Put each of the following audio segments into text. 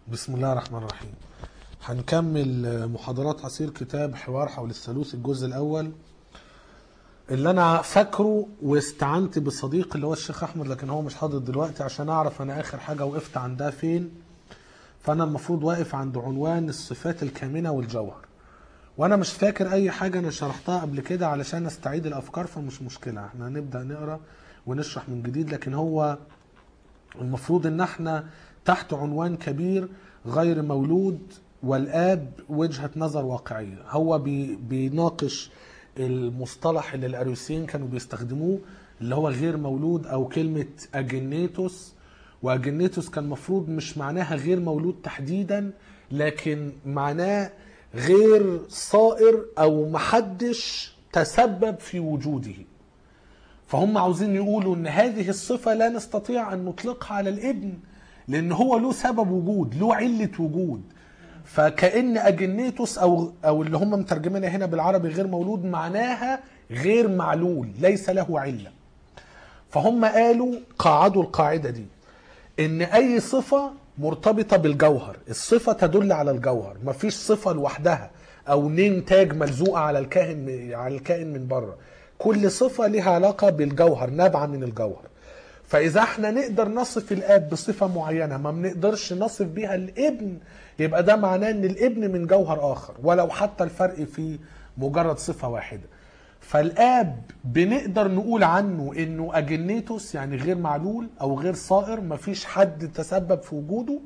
بسم الله الرحمن الرحيم هنكمل محاضرات عصير كتاب حوار حول الثالوث الجزء الأول اللي أنا فاكره واستعنت بصديق اللي هو الشيخ أحمد لكن هو مش حاضر دلوقتي عشان أعرف أنا آخر حاجة وقفت عندها فين فأنا المفروض واقف عند عنوان الصفات الكامنة والجوهر وأنا مش فاكر أي حاجة أنا شرحتها قبل كده علشان أستعيد الأفكار فمش مشكلة احنا هنبدأ نقرأ ونشرح من جديد لكن هو المفروض ان احنا تحت عنوان كبير غير مولود والاب وجهه نظر واقعيه هو بي بيناقش المصطلح اللي الاريوسيين كانوا بيستخدموه اللي هو غير مولود او كلمه اجنيتوس واجنيتوس كان مفروض مش معناها غير مولود تحديدا لكن معناه غير صائر او محدش تسبب في وجوده فهم عاوزين يقولوا ان هذه الصفه لا نستطيع ان نطلقها على الابن لان هو له سبب وجود له عله وجود فكان اجنيتوس او او اللي هم مترجمينها هنا بالعربي غير مولود معناها غير معلول ليس له عله فهم قالوا قاعدوا القاعده دي ان اي صفه مرتبطه بالجوهر الصفه تدل على الجوهر مفيش صفه لوحدها او نين تاج ملزوقه على الكائن على الكائن من بره كل صفه لها علاقه بالجوهر نابعه من الجوهر فاذا احنا نقدر نصف الاب بصفه معينه ما بنقدرش نصف بيها الابن يبقى ده معناه ان الابن من جوهر اخر ولو حتى الفرق في مجرد صفه واحده فالاب بنقدر نقول عنه انه اجنيتوس يعني غير معلول او غير صائر مفيش حد تسبب في وجوده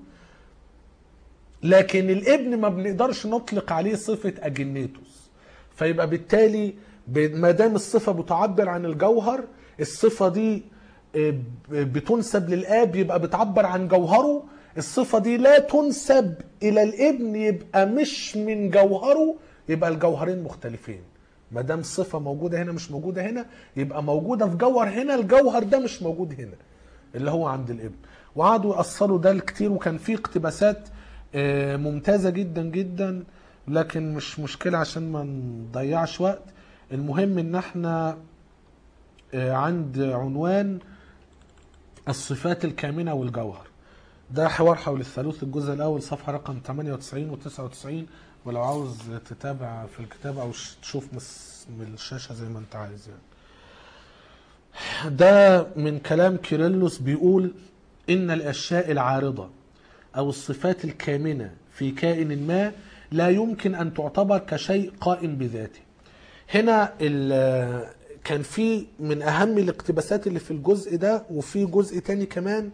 لكن الابن ما بنقدرش نطلق عليه صفه اجنيتوس فيبقى بالتالي ما دام الصفه بتعبر عن الجوهر الصفه دي بتنسب للاب يبقى بتعبر عن جوهره الصفه دي لا تنسب الى الابن يبقى مش من جوهره يبقى الجوهرين مختلفين ما دام صفه موجوده هنا مش موجوده هنا يبقى موجوده في جوهر هنا الجوهر ده مش موجود هنا اللي هو عند الابن وقعدوا يأصلوا ده كتير وكان في اقتباسات ممتازه جدا جدا لكن مش مشكله عشان ما نضيعش وقت المهم ان احنا عند عنوان الصفات الكامنة والجوهر ده حوار حول الثالوث الجزء الأول صفحة رقم 98 و 99 ولو عاوز تتابع في الكتاب أو تشوف من الشاشة زي ما أنت عايز يعني. ده من كلام كيرلس بيقول إن الأشياء العارضة أو الصفات الكامنة في كائن ما لا يمكن أن تعتبر كشيء قائم بذاته هنا كان في من اهم الاقتباسات اللي في الجزء ده وفي جزء تاني كمان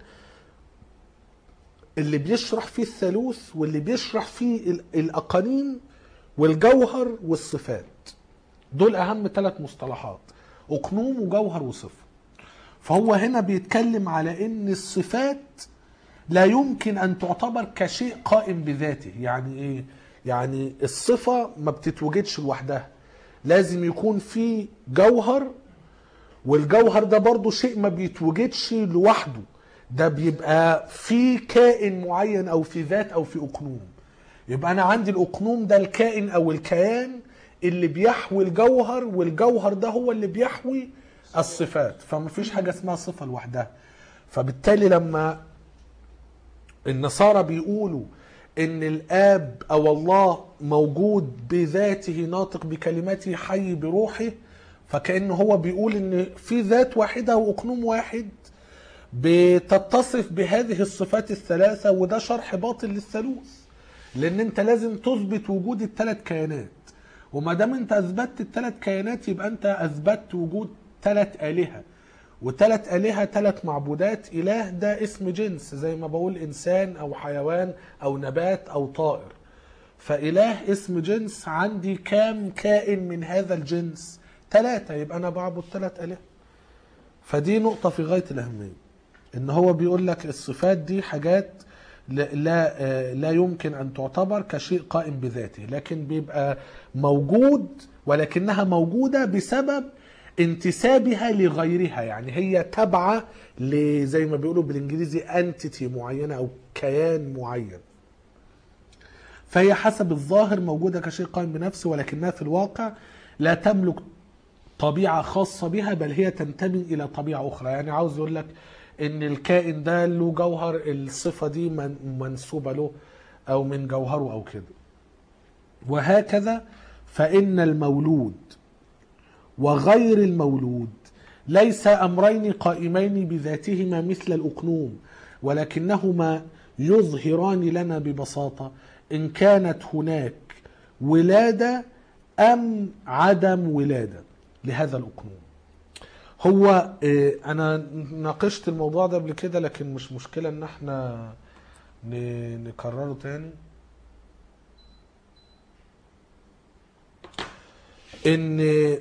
اللي بيشرح فيه الثالوث واللي بيشرح فيه الاقانيم والجوهر والصفات دول اهم ثلاث مصطلحات اقنوم وجوهر وصفه فهو هنا بيتكلم على ان الصفات لا يمكن ان تعتبر كشيء قائم بذاته يعني ايه يعني الصفه ما بتتوجدش لوحدها لازم يكون في جوهر والجوهر ده برضو شيء ما بيتوجدش لوحده ده بيبقى في كائن معين او في ذات او في اقنوم يبقى انا عندي الاقنوم ده الكائن او الكيان اللي بيحوي الجوهر والجوهر ده هو اللي بيحوي الصفات فما فيش حاجه اسمها صفه لوحدها فبالتالي لما النصارى بيقولوا ان الاب او الله موجود بذاته ناطق بكلمته حي بروحه فكأنه هو بيقول ان في ذات واحدة واقنوم واحد بتتصف بهذه الصفات الثلاثة وده شرح باطل للثالوث لان انت لازم تثبت وجود الثلاث كيانات وما دام انت اثبتت الثلاث كيانات يبقى انت اثبتت وجود ثلاث آلهة وثلاث آلهة ثلاث معبودات إله ده اسم جنس زي ما بقول إنسان أو حيوان أو نبات أو طائر فإله اسم جنس عندي كام كائن من هذا الجنس ثلاثة يبقى أنا بعبد ثلاث آلهة فدي نقطة في غاية الأهمية إن هو بيقول لك الصفات دي حاجات لا, لا, لا يمكن أن تعتبر كشيء قائم بذاته لكن بيبقى موجود ولكنها موجودة بسبب انتسابها لغيرها يعني هي تابعة زي ما بيقولوا بالانجليزي انتيتي معينة او كيان معين فهي حسب الظاهر موجودة كشيء قائم بنفسه ولكنها في الواقع لا تملك طبيعة خاصة بها بل هي تنتمي إلى طبيعة أخرى يعني عاوز يقول لك ان الكائن ده له جوهر الصفه دي من- منسوبه له او من جوهره او كده وهكذا فان المولود وغير المولود ليس امرين قائمين بذاتهما مثل الاقنوم ولكنهما يظهران لنا ببساطه ان كانت هناك ولاده ام عدم ولاده لهذا الاقنوم هو آه، انا ناقشت الموضوع ده قبل كده لكن مش مشكله ان احنا ن- نكرره تاني ان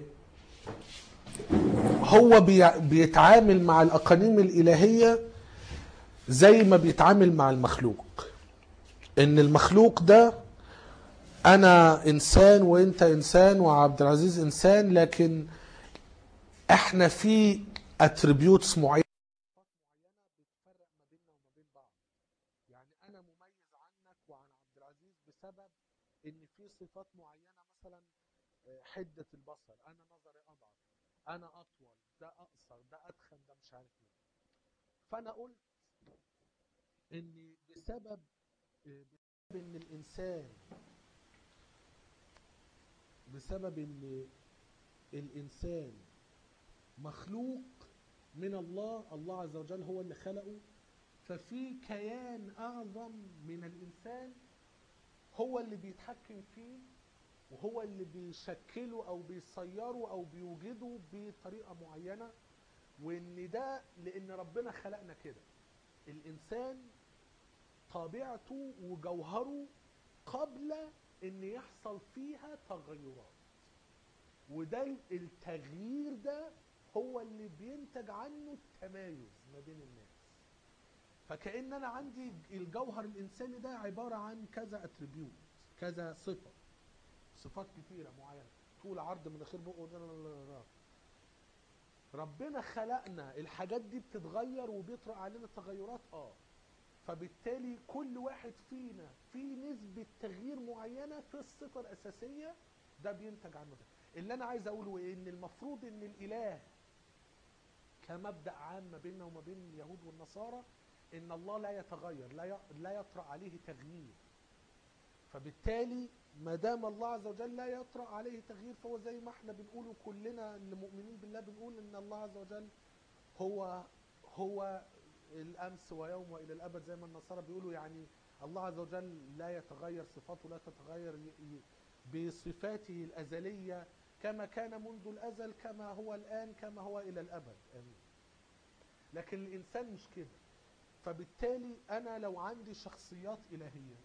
هو بي- بيتعامل مع الاقانيم الالهيه زي ما بيتعامل مع المخلوق ان المخلوق ده انا انسان وانت انسان وعبد العزيز انسان لكن احنا في اتريبيوتس معينه بتفرق ما بيننا وما بين بعض يعني انا مميز عنك وعن عبد العزيز بسبب ان في صفات معينه مثلا آه، حده البصر انا نظري اضعف انا اطول ده اقصر ده اتخن ده مش عارف ايه فانا قلت ان بسبب آه، بسبب ان الانسان بسبب ان الانسان مخلوق من الله الله عز وجل هو اللي خلقه ففي كيان اعظم من الانسان هو اللي بيتحكم فيه وهو اللي بيشكله او بيصيره او بيوجده بطريقه معينه وان ده لان ربنا خلقنا كده الانسان طبيعته وجوهره قبل ان يحصل فيها تغيرات وده التغيير ده هو اللي بينتج عنه التمايز ما بين الناس فكأن انا عندي الجوهر الانساني ده عبارة عن كذا اتريبيوت كذا صفة صفات كتيرة معينة طول عرض مناخير بقه ده- لا- لا- لا- لا. ربنا خلقنا الحاجات دي بتتغير وبيطرق علينا تغيرات اه فبالتالي كل واحد فينا في نسبة تغيير معينة في الصفة الأساسية ده بينتج عنه ده اللي أنا عايز أقوله إيه إن المفروض إن الإله كمبدأ عام ما بيننا وما بين اليهود والنصارى إن الله لا يتغير لا ي- لا يطرأ عليه تغيير فبالتالي ما دام الله عز وجل لا يطرأ عليه تغيير فهو زي ما احنا بنقوله كلنا اللي مؤمنين بالله بنقول ان الله عز وجل هو هو الامس ويوم والى الابد زي ما النصارى بيقولوا يعني الله عز وجل لا يتغير صفاته لا تتغير ي- ي- بصفاته الازليه كما كان منذ الازل كما هو الان كما هو الى الابد امين لكن الانسان مش كده فبالتالي انا لو عندي شخصيات الهيه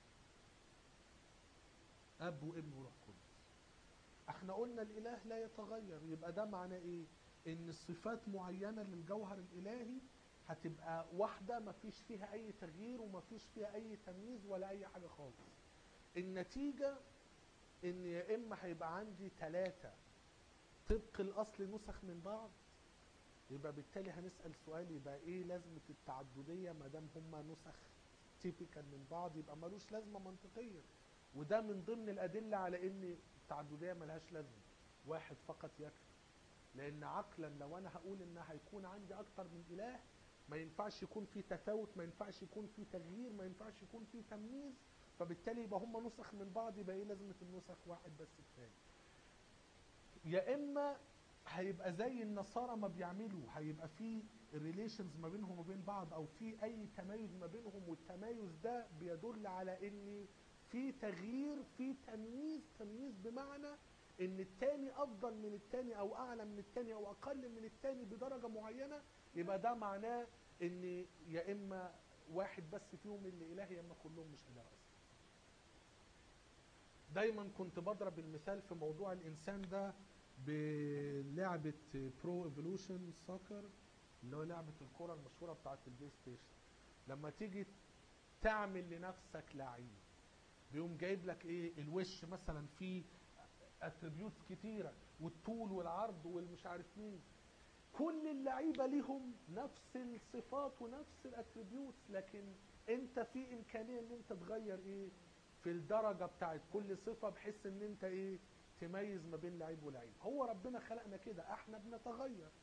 اب وابن وروح قدس احنا قلنا الاله لا يتغير يبقى ده معناه ايه ان صفات معينه للجوهر الالهي هتبقى واحده ما فيش فيها اي تغيير وما فيش فيها اي تمييز ولا اي حاجه خالص النتيجه ان يا اما هيبقى عندي ثلاثه طبق الاصل نسخ من بعض يبقى بالتالي هنسال سؤال يبقى ايه لازمه التعدديه ما دام هما نسخ تيبيكال من بعض يبقى ملوش لازمه منطقيه وده من ضمن الادله على ان التعدديه ملهاش لازمه واحد فقط يكفي لان عقلا لو انا هقول ان هيكون عندي اكتر من اله ما ينفعش يكون في تفاوت ما ينفعش يكون في تغيير ما ينفعش يكون في تمييز فبالتالي يبقى هم نسخ من بعض يبقى ايه لازمه النسخ واحد بس كفايه يا اما هيبقى زي النصارى ما بيعملوا هيبقى في ريليشنز ما بينهم وبين بعض او في اي تميز ما بينهم والتميز ده بيدل على ان في تغيير في تمييز تمييز بمعنى ان التاني افضل من التاني او اعلى من التاني او اقل من التاني بدرجه معينه يبقى ده معناه ان يا اما واحد بس فيهم اللي اله يا اما كلهم مش اله اصلا دايما كنت بضرب المثال في موضوع الانسان ده بلعبه برو ايفولوشن سوكر اللي هو لعبه الكره المشهوره بتاعت البلاي ستيشن لما تيجي تعمل لنفسك لعيب بيقوم جايب لك ايه الوش مثلا فيه اتريبيوتس كتيره والطول والعرض والمش عارف مين كل اللعيبه ليهم نفس الصفات ونفس الاتريبيوتس لكن انت في امكانيه ان انت تغير ايه في الدرجه بتاعت كل صفه بحيث ان انت ايه تميز ما بين لعيب ولعيب هو ربنا خلقنا كده احنا بنتغير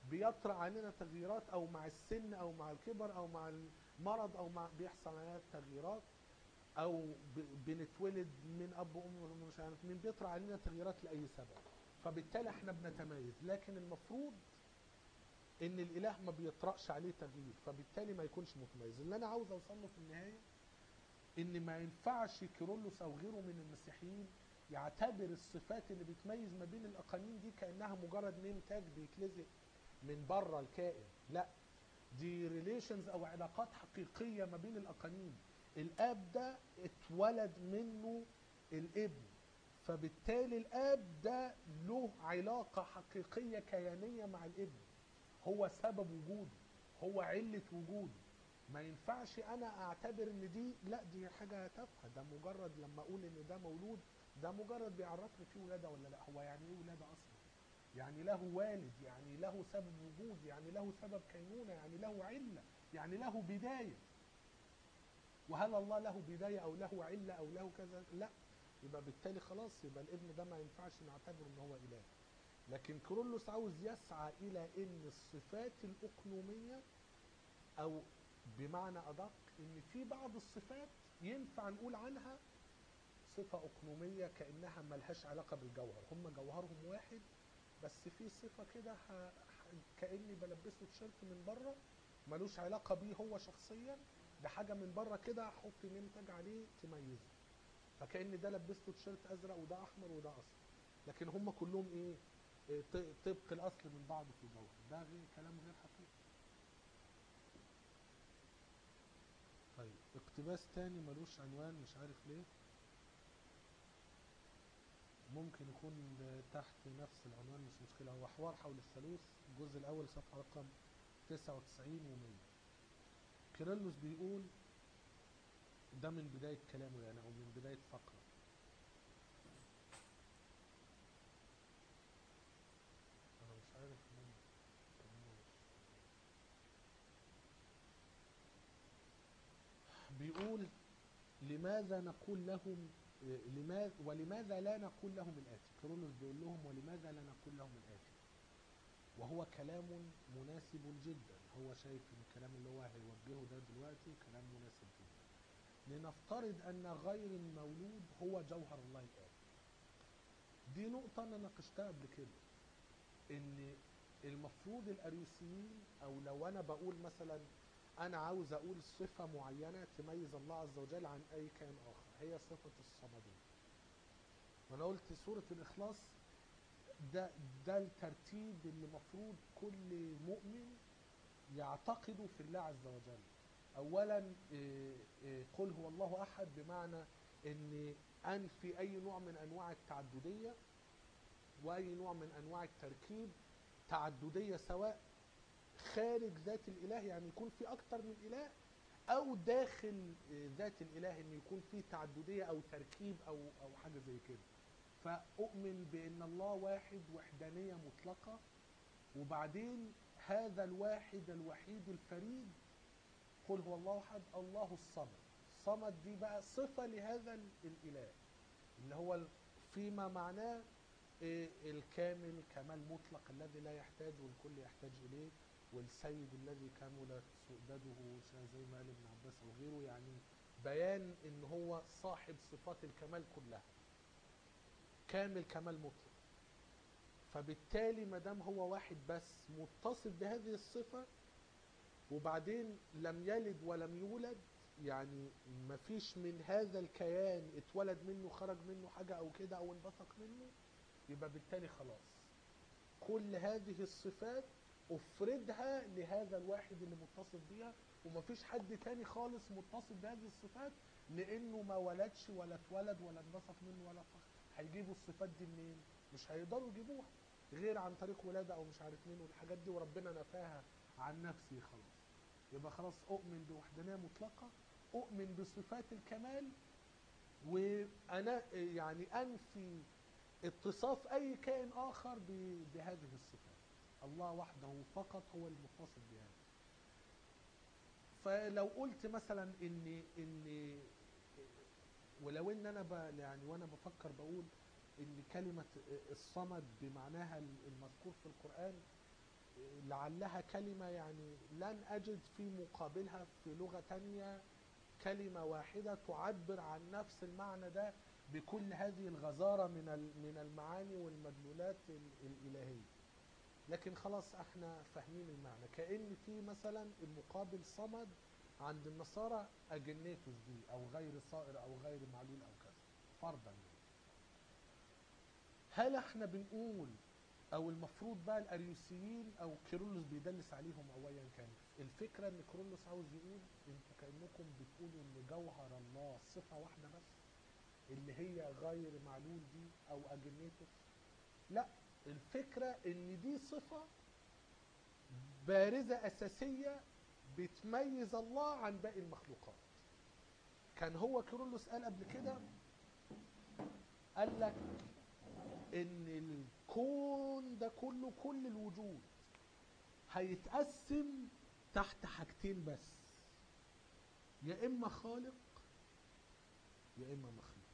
بيطرأ علينا تغييرات او مع السن او مع الكبر او مع المرض او مع بيحصل علينا تغييرات او ب- بنتولد من اب وام مش عارف مين بيطرأ علينا تغييرات لاي سبب فبالتالي احنا بنتميز لكن المفروض ان الاله ما بيطرأش عليه تغيير فبالتالي ما يكونش متميز اللي انا عاوز اوصل له في النهايه ان ما ينفعش كيرلس او غيره من المسيحيين يعتبر الصفات اللي بتميز ما بين الاقانيم دي كانها مجرد نيم تاج بيتلزق من بره الكائن لا دي ريليشنز او علاقات حقيقيه ما بين الاقانيم الاب ده اتولد منه الابن فبالتالي الاب ده له علاقه حقيقيه كيانيه مع الابن هو سبب وجوده هو عله وجوده ما ينفعش انا اعتبر ان دي لا دي حاجه تافهه ده مجرد لما اقول ان ده مولود ده مجرد بيعرفني فيه ولاده ولا لا هو يعني ايه ولاده اصلا يعني له والد يعني له سبب وجود يعني له سبب كينونه يعني له عله يعني له بدايه وهل الله له بدايه او له عله او له كذا لا يبقى بالتالي خلاص يبقى الابن ده ما ينفعش نعتبره ان هو اله لكن كرولوس عاوز يسعى الى ان الصفات الاقنوميه او بمعنى ادق ان في بعض الصفات ينفع نقول عنها صفة أقنومية كأنها ملهاش علاقة بالجوهر هم جوهرهم واحد بس في صفة كده ه- ه- كأني بلبسه تيشيرت من بره ملوش علاقة بيه هو شخصيا ده حاجة من بره كده أحط نيم تاج عليه تميزه فكأن ده لبسته تيشيرت أزرق وده أحمر وده أصفر لكن هم كلهم إيه إيه، ط- طبق الأصل من بعض في الجوهر ده غير كلام غير حقيقي طيب اقتباس تاني ملوش عنوان مش عارف ليه ممكن يكون تحت نفس العنوان مش مشكلة هو حوار حول الثالوث الجزء الأول صفحة رقم 99 و100 كيرلس بيقول ده من بداية كلامه يعني أو من بداية فقرة أنا مش عارف مين بيقول لماذا نقول لهم لماذا ولماذا لا نقول لهم الآتي كرولوس بيقول لهم ولماذا لا نقول لهم الآتي وهو كلام مناسب جدا هو شايف ان الكلام اللي هو هيوجهه ده دلوقتي كلام مناسب جدا لنفترض ان غير المولود هو جوهر الله الآب دي نقطة انا ناقشتها قبل كده ان المفروض الاريوسيين او لو انا بقول مثلا انا عاوز اقول صفة معينة تميز الله عز وجل عن اي كائن اخر هي صفة الصمدية وانا قلت سورة الاخلاص ده ده الترتيب اللي المفروض كل مؤمن يعتقده في الله عز وجل اولا إيه، إيه، قل هو الله احد بمعنى ان انفي اي نوع من انواع التعدديه واي نوع من انواع التركيب تعدديه سواء خارج ذات الاله يعني يكون في اكتر من اله او داخل آه، ذات الاله ان يكون في تعدديه او تركيب او او حاجه زي كده فاؤمن بان الله واحد وحدانيه مطلقه وبعدين هذا الواحد الوحيد الفريد قل هو الله احد الله الصمد الصمد دي بقى صفه لهذا ال- الاله اللي هو ال- فيما معناه إيه، الكامل كمال مطلق الذي لا يحتاج والكل يحتاج اليه والسيد الذي كملت سؤدده زي ما قال ابن عباس او غيره يعني بيان ان هو صاحب صفات الكمال كلها كامل كمال مطلق فبالتالي ما دام هو واحد بس متصف بهذه الصفه وبعدين لم يلد ولم يولد يعني ما فيش من هذا الكيان اتولد منه خرج منه حاجه او كده او انبثق منه يبقى بالتالي خلاص كل هذه الصفات افردها لهذا الواحد اللي متصف بيها ومفيش حد تاني خالص متصف بهذه الصفات لانه ما ولدش ولا اتولد ولا انبثق منه ولا فخر هيجيبوا الصفات دي منين؟ مش هيقدروا يجيبوها غير عن طريق ولاده او مش عارف مين والحاجات دي وربنا نفاها عن نفسي خلاص يبقى خلاص اؤمن بوحدانيه مطلقه اؤمن بصفات الكمال وانا يعني انفي اتصاف اي كائن اخر ب- بهذه الصفات الله وحده فقط هو المتصف بهذا فلو قلت مثلا ان ان ولو ان انا ب يعني وانا بفكر بقول ان كلمه الصمد بمعناها المذكور في القران لعلها كلمة يعني لن أجد في مقابلها في لغة تانية كلمة واحدة تعبر عن نفس المعنى ده بكل هذه الغزارة من ال- من المعاني والمدلولات ال- الإلهية لكن خلاص احنا فاهمين المعنى كأن في مثلا المقابل صمد عند النصارى أجنيتوس دي أو غير صائر أو غير معلول أو كذا فرضا يعني. هل احنا بنقول او المفروض بقى الاريوسيين او كيرلس بيدلس عليهم او ايا كان الفكره ان كيرلس عاوز يقول انتوا كانكم بتقولوا ان جوهر الله صفه واحده بس اللي هي غير معلول دي او اجنيتوس لا الفكره ان دي صفه بارزه اساسيه بتميز الله عن باقي المخلوقات كان هو كيرلس قال قبل كده قال لك ان الكون ده كله كل الوجود هيتقسم تحت حاجتين بس يا اما خالق يا اما مخلوق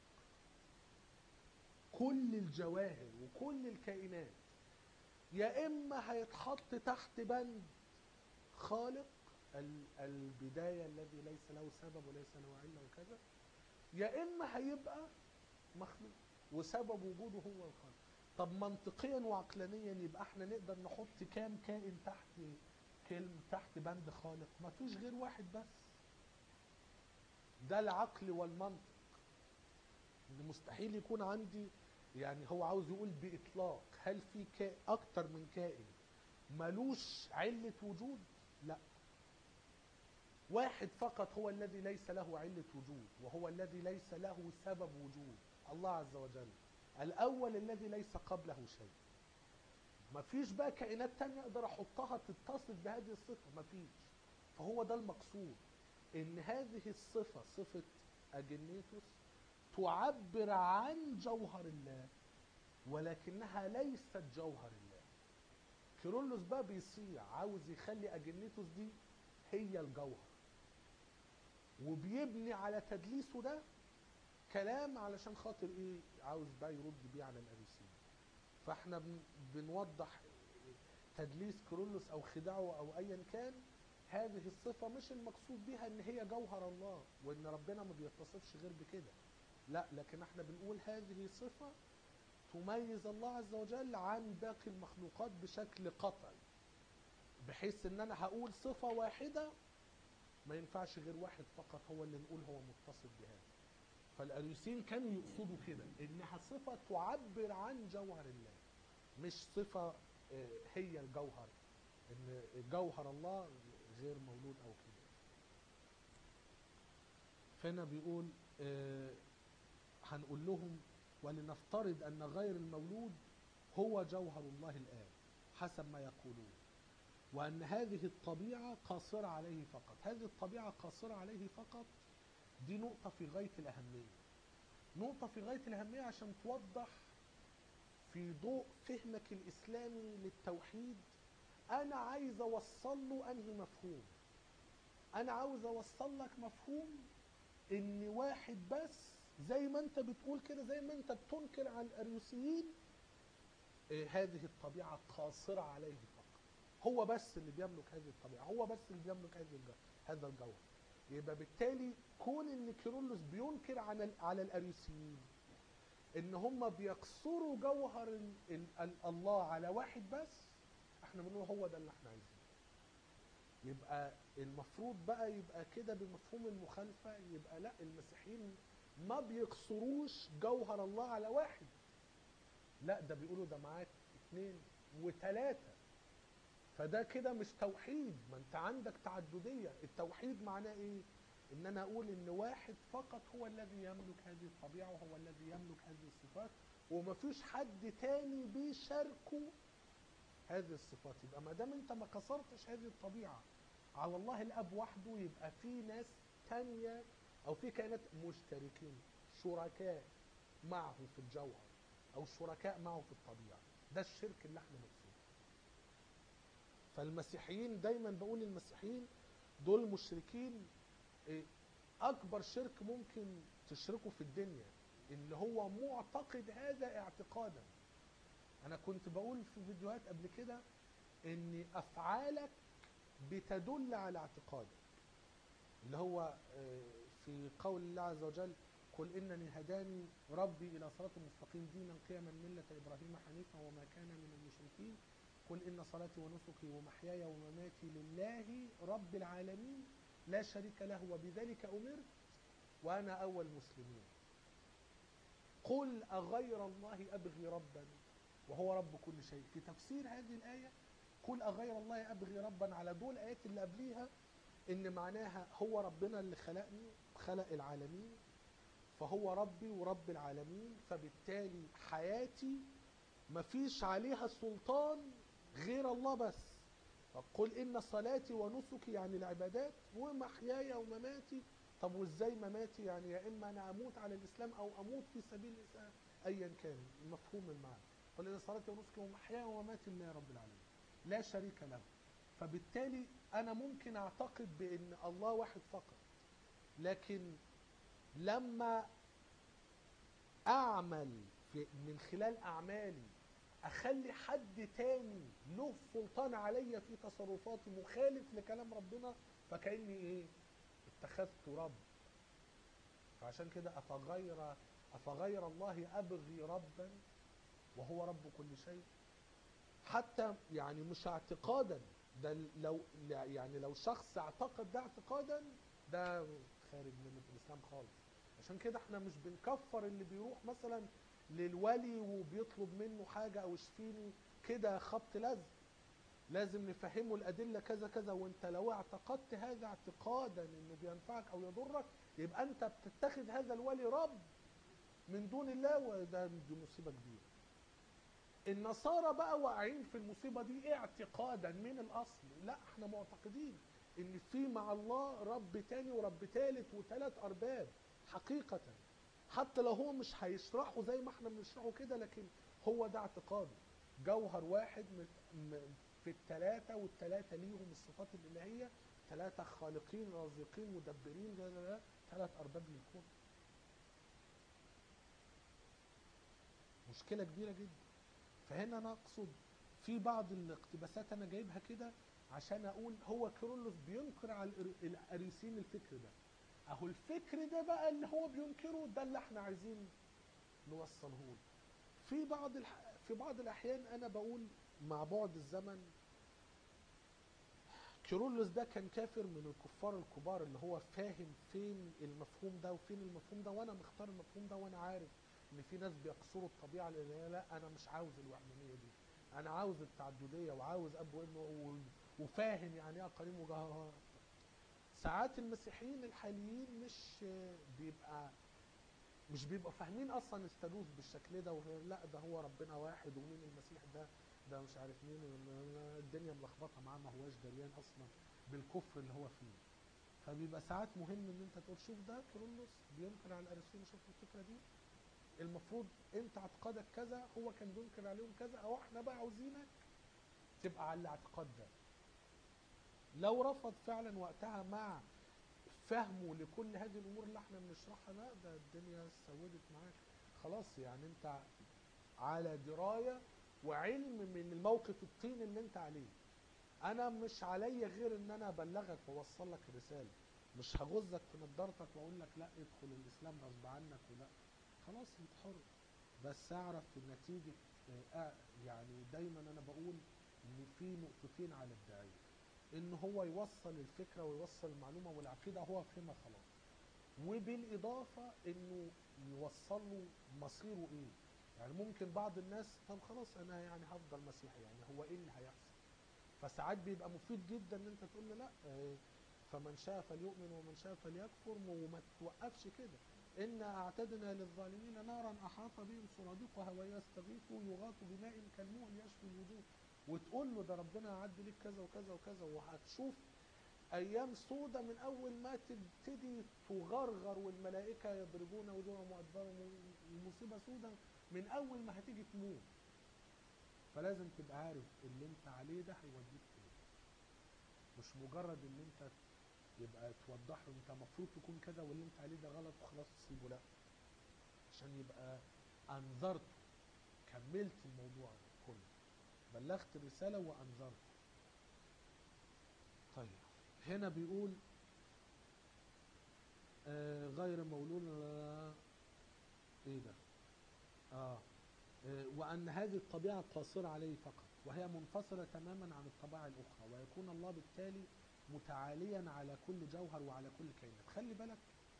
كل الجواهر وكل الكائنات يا اما هيتحط تحت بند خالق ال- البدايه الذي ليس له سبب وليس له عله وكذا يا اما هيبقى مخلوق وسبب وجوده هو الخالق طب منطقيا وعقلانيا يبقى احنا نقدر نحط كام كائن تحت كلمة تحت بند خالق ما فيش غير واحد بس ده العقل والمنطق ان مستحيل يكون عندي يعني هو عاوز يقول بإطلاق هل في كائن أكتر من كائن ملوش علة وجود لا واحد فقط هو الذي ليس له علة وجود وهو الذي ليس له سبب وجود الله عز وجل الأول الذي ليس قبله شيء ما فيش بقى كائنات تانية أقدر أحطها تتصف بهذه الصفة ما فيش فهو ده المقصود إن هذه الصفة صفة أجنيتوس تعبر عن جوهر الله ولكنها ليست جوهر الله كيرلس بقى بيصيع عاوز يخلي أجنيتوس دي هي الجوهر وبيبني على تدليسه ده كلام علشان خاطر ايه عاوز بقى يرد بيه على الاريسيين فاحنا بن بنوضح تدليس كيرلس او خداعه او ايا كان هذه الصفة مش المقصود بها ان هي جوهر الله وان ربنا ما بيتصفش غير بكده لا لكن احنا بنقول هذه صفة تميز الله عز وجل عن باقي المخلوقات بشكل قطعي بحيث ان انا هقول صفة واحدة ما ينفعش غير واحد فقط هو اللي نقول هو متصف بهذا فالاريوسيين كانوا يقصدوا كده انها صفه تعبر عن جوهر الله مش صفه آه، هي الجوهر ان جوهر الله غير مولود او كده فهنا بيقول آه، هنقول لهم ولنفترض ان غير المولود هو جوهر الله الان حسب ما يقولون وان هذه الطبيعه قاصره عليه فقط هذه الطبيعه قاصره عليه فقط دي نقطة في غاية الأهمية نقطة في غاية الأهمية عشان توضح في ضوء فهمك الإسلامي للتوحيد أنا عايز أوصل له أنهي مفهوم أنا عاوز أوصل لك مفهوم إن واحد بس زي ما أنت بتقول كده زي ما أنت بتنكر على الأريوسيين إيه هذه الطبيعة قاصرة عليه فقط هو بس اللي بيملك هذه الطبيعة هو بس اللي بيملك هذه الجو... هذا الجوهر يبقى بالتالي كون ان كيرلس بينكر على على الاريوسيين ان هم بيقصروا جوهر ال ال ال الله على واحد بس احنا بنقول هو ده اللي احنا عايزينه يبقى المفروض بقى يبقى كده بمفهوم المخالفه يبقى لا المسيحيين ما بيقصروش جوهر الله على واحد لا ده بيقولوا ده معاك اثنين وثلاثه فده كده مش توحيد ما انت عندك تعدديه التوحيد معناه ايه ان انا اقول ان واحد فقط هو الذي يملك هذه الطبيعه وهو الذي يملك هذه الصفات ومفيش حد تاني بيشاركه هذه الصفات يبقى ما دام انت ما كسرتش هذه الطبيعه على الله الاب وحده يبقى في ناس تانية او في كائنات مشتركين شركاء معه في الجوهر او شركاء معه في الطبيعه ده الشرك اللي احنا نقصده فالمسيحيين دايما بقول المسيحيين دول مشركين إيه، اكبر شرك ممكن تشركه في الدنيا اللي هو معتقد هذا اعتقادا انا كنت بقول في فيديوهات قبل كده ان افعالك بتدل على اعتقادك اللي هو آه، في قول الله عز وجل قل انني هداني ربي الى صراط مستقيم دينا قيما مله ابراهيم حنيفا وما كان من المشركين قل ان صلاتي ونسكي ومحياي ومماتي لله رب العالمين لا شريك له وبذلك امرت وانا اول مسلمين قل اغير الله ابغي ربا وهو رب كل شيء في تفسير هذه الايه قل اغير الله ابغي ربا على دول الايات اللي قبليها ان معناها هو ربنا اللي خلقني خلق العالمين فهو ربي ورب العالمين فبالتالي حياتي مفيش عليها سلطان غير الله بس فقل ان صلاتي ونسكي يعني العبادات ومحياي ومماتي طب وازاي مماتي يعني يا اما انا اموت على الاسلام او اموت في سبيل الاسلام ايا كان مفهوم المعنى قل ان صلاتي ونسكي ومحياي ومماتي لله رب العالمين لا شريك له فبالتالي انا ممكن اعتقد بان الله واحد فقط لكن لما اعمل في من خلال اعمالي اخلي حد تاني له سلطان عليا في تصرفاتي مخالف لكلام ربنا فكاني ايه اتخذت رب فعشان كده افغير افغير الله ابغي ربا وهو رب كل شيء حتى يعني مش اعتقادا ده لو يعني لو شخص اعتقد ده اعتقادا ده خارج من الاسلام خالص عشان كده احنا مش بنكفر اللي بيروح مثلا للولي وبيطلب منه حاجه او اشفيني كده خبط لزق لازم نفهمه الادله كذا كذا وانت لو اعتقدت هذا اعتقادا انه بينفعك او يضرك يبقى انت بتتخذ هذا الولي رب من دون الله وده دي مصيبه كبيره النصارى بقى واقعين في المصيبه دي اعتقادا من الاصل لا احنا معتقدين ان في مع الله رب تاني ورب تالت وثلاث ارباب حقيقه حتى لو هو مش هيشرحه زي ما احنا بنشرحه كده لكن هو ده اعتقاده جوهر واحد من م- في الثلاثة والثلاثة ليهم الصفات الإلهية ثلاثة خالقين رازقين مدبرين لا لا لا ثلاث أرباب للكون مشكلة كبيرة جدا فهنا أنا أقصد في بعض الاقتباسات أنا جايبها كده عشان أقول هو كيرلس بينكر على الإر- الأريسين الفكر ده أهو الفكر ده بقى اللي هو بينكره ده اللي احنا عايزين نوصله له في بعض الح... في بعض الأحيان أنا بقول مع بعد الزمن كيرلس ده كان كافر من الكفار الكبار اللي هو فاهم فين المفهوم ده وفين المفهوم ده وانا مختار المفهوم ده وانا عارف ان في ناس بيقصروا الطبيعه الالهيه لا انا مش عاوز الوحدانيه دي انا عاوز التعدديه وعاوز اب وابن و- وفاهم يعني ايه قريم وجهار ساعات المسيحيين الحاليين مش بيبقى مش بيبقوا فاهمين اصلا الثالوث بالشكل ده وهو- لا ده هو ربنا واحد ومين المسيح ده ده مش عارف مين الدنيا ملخبطه معاه ما هواش دريان اصلا بالكفر اللي هو فيه فبيبقى ساعات مهم ان انت تقول شوف ده كيرلس بينكر على الارسطو شوف الفكره دي المفروض انت اعتقادك كذا هو كان بينكر عليهم كذا او احنا بقى عاوزينك تبقى على الاعتقاد ده لو رفض فعلا وقتها مع فهمه لكل هذه الامور اللي احنا بنشرحها لا ده الدنيا سودت معاك خلاص يعني انت على درايه وعلم من الموقف الطين اللي انت عليه انا مش عليا غير ان انا ابلغك واوصل لك الرساله مش هغزك في نضارتك واقول لك لا ادخل الاسلام غصب عنك ولا خلاص انت حر بس اعرف نتيجه آه، يعني دايما انا بقول ان في نقطتين على الداعيه ان هو يوصل الفكره ويوصل المعلومه والعقيده هو فهمها خلاص وبالاضافه انه يوصل له مصيره ايه يعني ممكن بعض الناس طب خلاص انا يعني هفضل مسيحي يعني هو ايه اللي هيحصل فساعات بيبقى مفيد جدا ان انت تقول له لا آه، فمن شاء فليؤمن ومن شاء فليكفر وما توقفش كده إنا أعتدنا للظالمين نارا أحاط بهم سرادقها ويستغيثوا يغاث بماء كالمهل يشفي الوجوه وتقول له ده ربنا أعد لك كذا وكذا وكذا وهتشوف أيام سودة من أول ما تبتدي تغرغر والملائكة يضربون وجوههم وأدبارهم المصيبة سودة من أول ما هتيجي تموت فلازم تبقى عارف اللي أنت عليه ده هيوديك فين مش مجرد ان انت يبقى توضح له انت المفروض تكون كذا واللي انت عليه ده غلط وخلاص تسيبه لا عشان يبقى انذرته كملت الموضوع كله بلغت الرساله وانذرته هنا بيقول آه غير مولود آه، ايه ده اه آه، وأن هذه الطبيعة قاصرة عليه فقط وهي منفصلة تماما عن الطبائع الأخرى ويكون الله بالتالي متعاليا على كل جوهر وعلى كل كائنات خلي بالك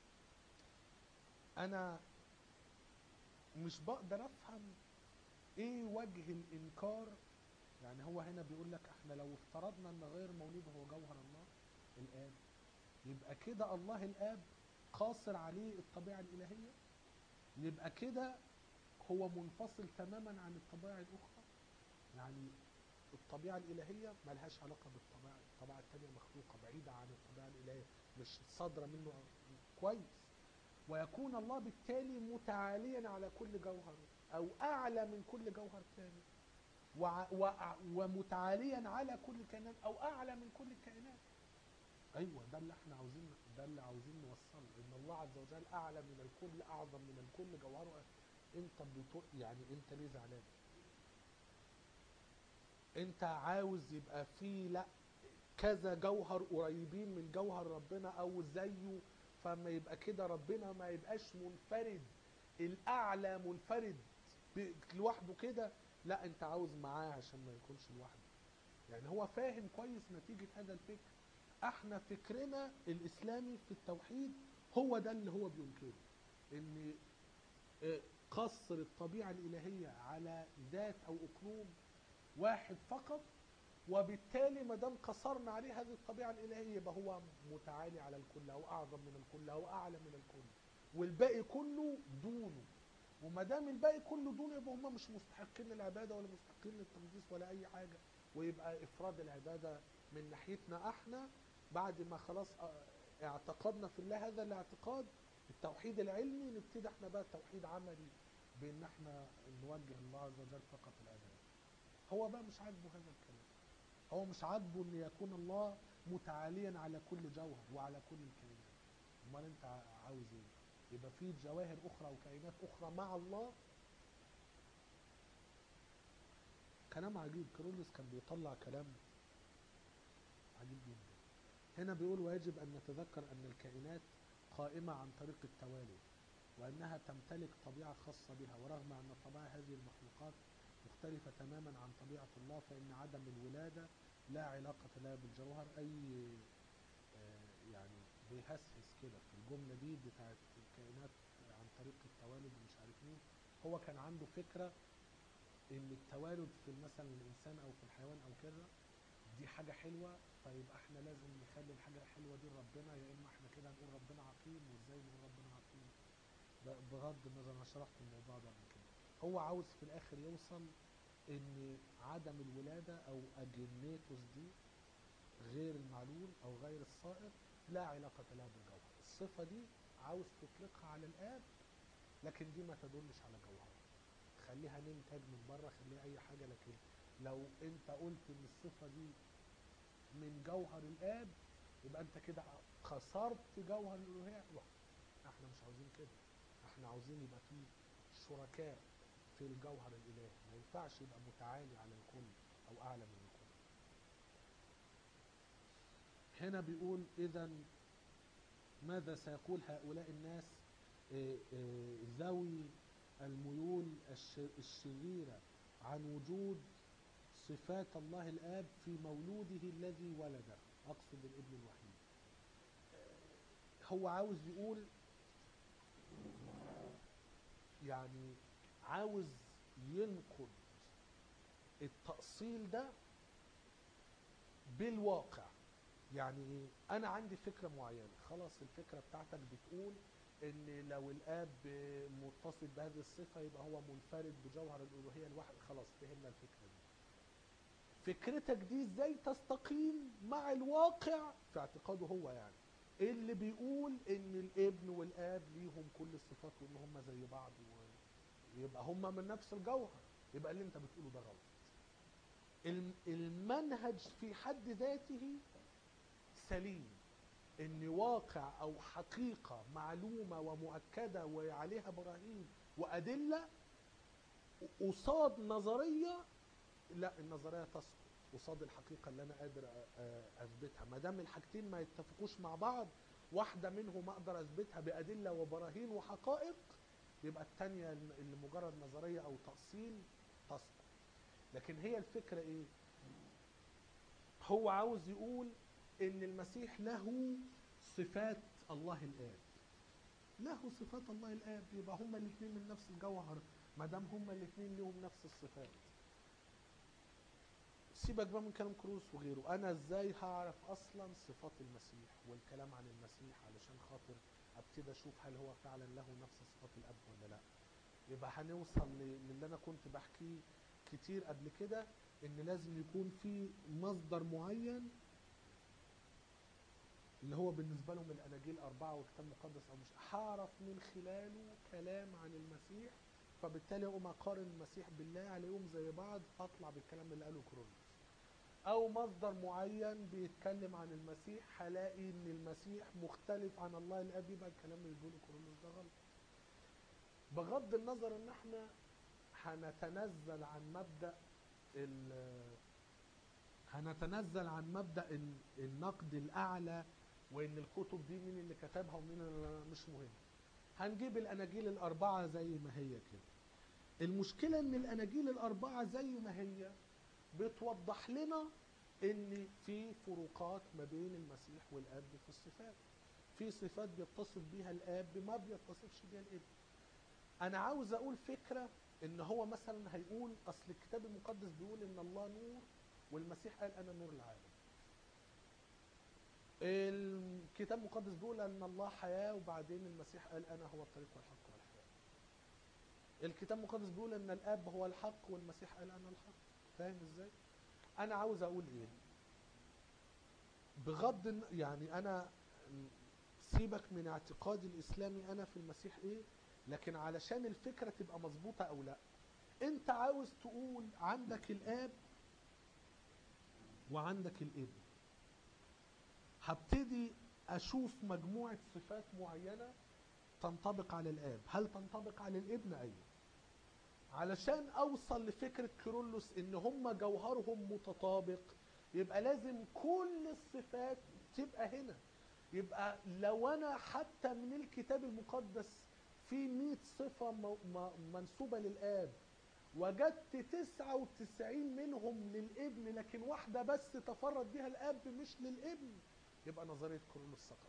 أنا مش بقدر أفهم إيه وجه الإنكار يعني هو هنا بيقول لك احنا لو افترضنا ان غير مولود هو جوهر الله الاب يبقى كده الله الاب قاصر عليه الطبيعه الالهيه يبقى كده هو منفصل تماما عن الطبائع الاخرى يعني الطبيعه الالهيه ملهاش علاقه بالطبيعه الطبيعه الثانيه مخلوقه بعيده عن الطبيعه الالهيه مش صادره منه كويس ويكون الله بالتالي متعاليا على كل جوهر او اعلى من كل جوهر ثاني وع- وع- ومتعاليا على كل الكائنات او اعلى من كل الكائنات ايوه ده اللي احنا عاوزين ده اللي عاوزين نوصله ان الله عز وجل اعلى من الكل اعظم من الكل جوهره انت بتو... يعني انت ليه زعلان انت عاوز يبقى في لا كذا جوهر قريبين من جوهر ربنا او زيه فما يبقى كده ربنا ما يبقاش منفرد الاعلى منفرد ب- لوحده كده لا انت عاوز معاه عشان ما يكونش لوحده يعني هو فاهم كويس نتيجة هذا الفكر احنا فكرنا الاسلامي في التوحيد هو ده اللي هو بينكره ان اه، قصر الطبيعة الالهية على ذات او اقلوم واحد فقط وبالتالي ما دام قصرنا عليه هذه الطبيعة الالهية يبقى هو متعالي على الكل او اعظم من الكل او اعلى من الكل والباقي كله دونه وما دام الباقي كله دون يبقى هم مش مستحقين للعباده ولا مستحقين للتقديس ولا اي حاجه ويبقى افراد العباده من ناحيتنا احنا بعد ما خلاص اه، اعتقدنا في الله هذا الاعتقاد التوحيد العلمي نبتدي احنا بقى توحيد عملي بان احنا نوجه الله عز وجل فقط العباده. هو بقى مش عاجبه هذا الكلام. هو مش عاجبه ان يكون الله متعاليا على كل جوهر وعلى كل الكائنات. امال انت ع- عاوز ايه؟ يبقى في جواهر اخرى وكائنات اخرى مع الله كلام عجيب كرولوس كان بيطلع كلام عجيب جدا هنا بيقول ويجب ان نتذكر ان الكائنات قائمة عن طريق التوالي وانها تمتلك طبيعة خاصة بها ورغم ان طبيعة هذه المخلوقات مختلفة تماما عن طبيعة الله فان عدم الولادة لا علاقة لها بالجوهر اي آه، يعني بيهسهس كده في الجملة دي بتاعت الكائنات عن طريق التوالد ومش عارف مين هو كان عنده فكرة ان التوالد في مثلا الانسان او في الحيوان او كده دي حاجة حلوة فيبقى احنا لازم نخلي الحاجة الحلوة دي لربنا يا اما احنا كده نقول ربنا عقيم وازاي نقول ربنا عقيم ب- بغض النظر انا شرحت الموضوع ده قبل كده هو عاوز في الاخر يوصل ان عدم الولادة او اجينيتوس دي غير المعلول او غير الصائر لا علاقة لها بالجوهر الصفة دي عاوز تطلقها على الآب لكن دي ما تدلش على جوهر خليها نيم تاج من بره خليها اي حاجة لكن لو انت قلت ان الصفة دي من جوهر الآب يبقى انت كده خسرت جوهر الألوهية لا احنا مش عاوزين كده احنا عاوزين يبقى في شركاء في الجوهر الإلهي ما ينفعش يبقى متعالي على الكل أو أعلى من الكل هنا بيقول إذا ماذا سيقول هؤلاء الناس آه، آه، ذوي الميول الش- الشريرة عن وجود صفات الله الآب في مولوده الذي ولده أقصد الابن الوحيد آه، هو عاوز يقول يعني عاوز ينقض التأصيل ده بالواقع يعني ايه انا عندي فكره معينه خلاص الفكره بتاعتك بتقول ان لو الاب متصف بهذه الصفه يبقى هو منفرد بجوهر الالوهيه الواحد خلاص فهمنا الفكره دي فكرتك دي ازاي تستقيم مع الواقع في اعتقاده هو يعني اللي بيقول ان الابن والاب ليهم كل الصفات وان هم زي بعض ويبقى هم من نفس الجوهر يبقى اللي انت بتقوله ده غلط الم- المنهج في حد ذاته سليم ان واقع او حقيقة معلومة ومؤكدة وعليها براهين وادلة قصاد نظرية لا النظرية تسقط قصاد الحقيقه اللي انا قادر أ- أ- اثبتها ما دام الحاجتين ما يتفقوش مع بعض واحده منهم اقدر اثبتها بادله وبراهين وحقائق يبقى الثانيه اللي مجرد نظريه او تاصيل تسقط لكن هي الفكره ايه هو عاوز يقول ان المسيح له صفات الله الاب له صفات الله الاب يبقى هما الاثنين من نفس الجوهر ما دام هما الاثنين لهم نفس الصفات سيبك بقى من كلام كروس وغيره انا ازاي هعرف اصلا صفات المسيح والكلام عن المسيح علشان خاطر ابتدي اشوف هل هو فعلا له نفس صفات الاب ولا لا يبقى هنوصل ل- للي انا كنت بحكيه كتير قبل كده ان لازم يكون في مصدر معين اللي هو بالنسبه لهم الاناجيل اربعه والكتاب المقدس او مش هعرف من خلاله كلام عن المسيح فبالتالي اقوم اقارن المسيح بالله الاقيهم زي بعض اطلع بالكلام اللي قاله كرولوس او مصدر معين بيتكلم عن المسيح هلاقي ان المسيح مختلف عن الله الاب يبقى الكلام اللي بيقوله كرولوس ده غلط بغض النظر ان احنا هنتنزل عن مبدا ال- هنتنزل عن مبدا ال- النقد الاعلى وان الكتب دي مين اللي كتبها ومين اللي مش مهم هنجيب الاناجيل الاربعه زي ما هي كده المشكله ان الاناجيل الاربعه زي ما هي بتوضح لنا ان في فروقات ما بين المسيح والاب في الصفات في صفات بيتصف بيها الاب ما بيتصفش بيها الابن انا عاوز اقول فكره ان هو مثلا هيقول اصل الكتاب المقدس بيقول ان الله نور والمسيح قال انا نور العالم الكتاب المقدس بيقول ان الله حياه وبعدين المسيح قال انا هو الطريق والحق والحياه الكتاب المقدس بيقول ان الاب هو الحق والمسيح قال انا الحق فاهم ازاي انا عاوز اقول ايه بغض الن- يعني انا سيبك من اعتقادي الاسلامي انا في المسيح ايه لكن علشان الفكره تبقى مظبوطه او لا انت عاوز تقول عندك الاب وعندك الابن هبتدي اشوف مجموعه صفات معينه تنطبق على الاب هل تنطبق على الابن ايوه علشان اوصل لفكره كيرلس ان هم جوهرهم متطابق يبقى لازم كل الصفات تبقى هنا يبقى لو انا حتى من الكتاب المقدس في 100 صفه م- م- منسوبه للاب وجدت 99 منهم للابن لكن واحده بس تفرد بها الاب مش للابن يبقى نظريه كيرلس سقطت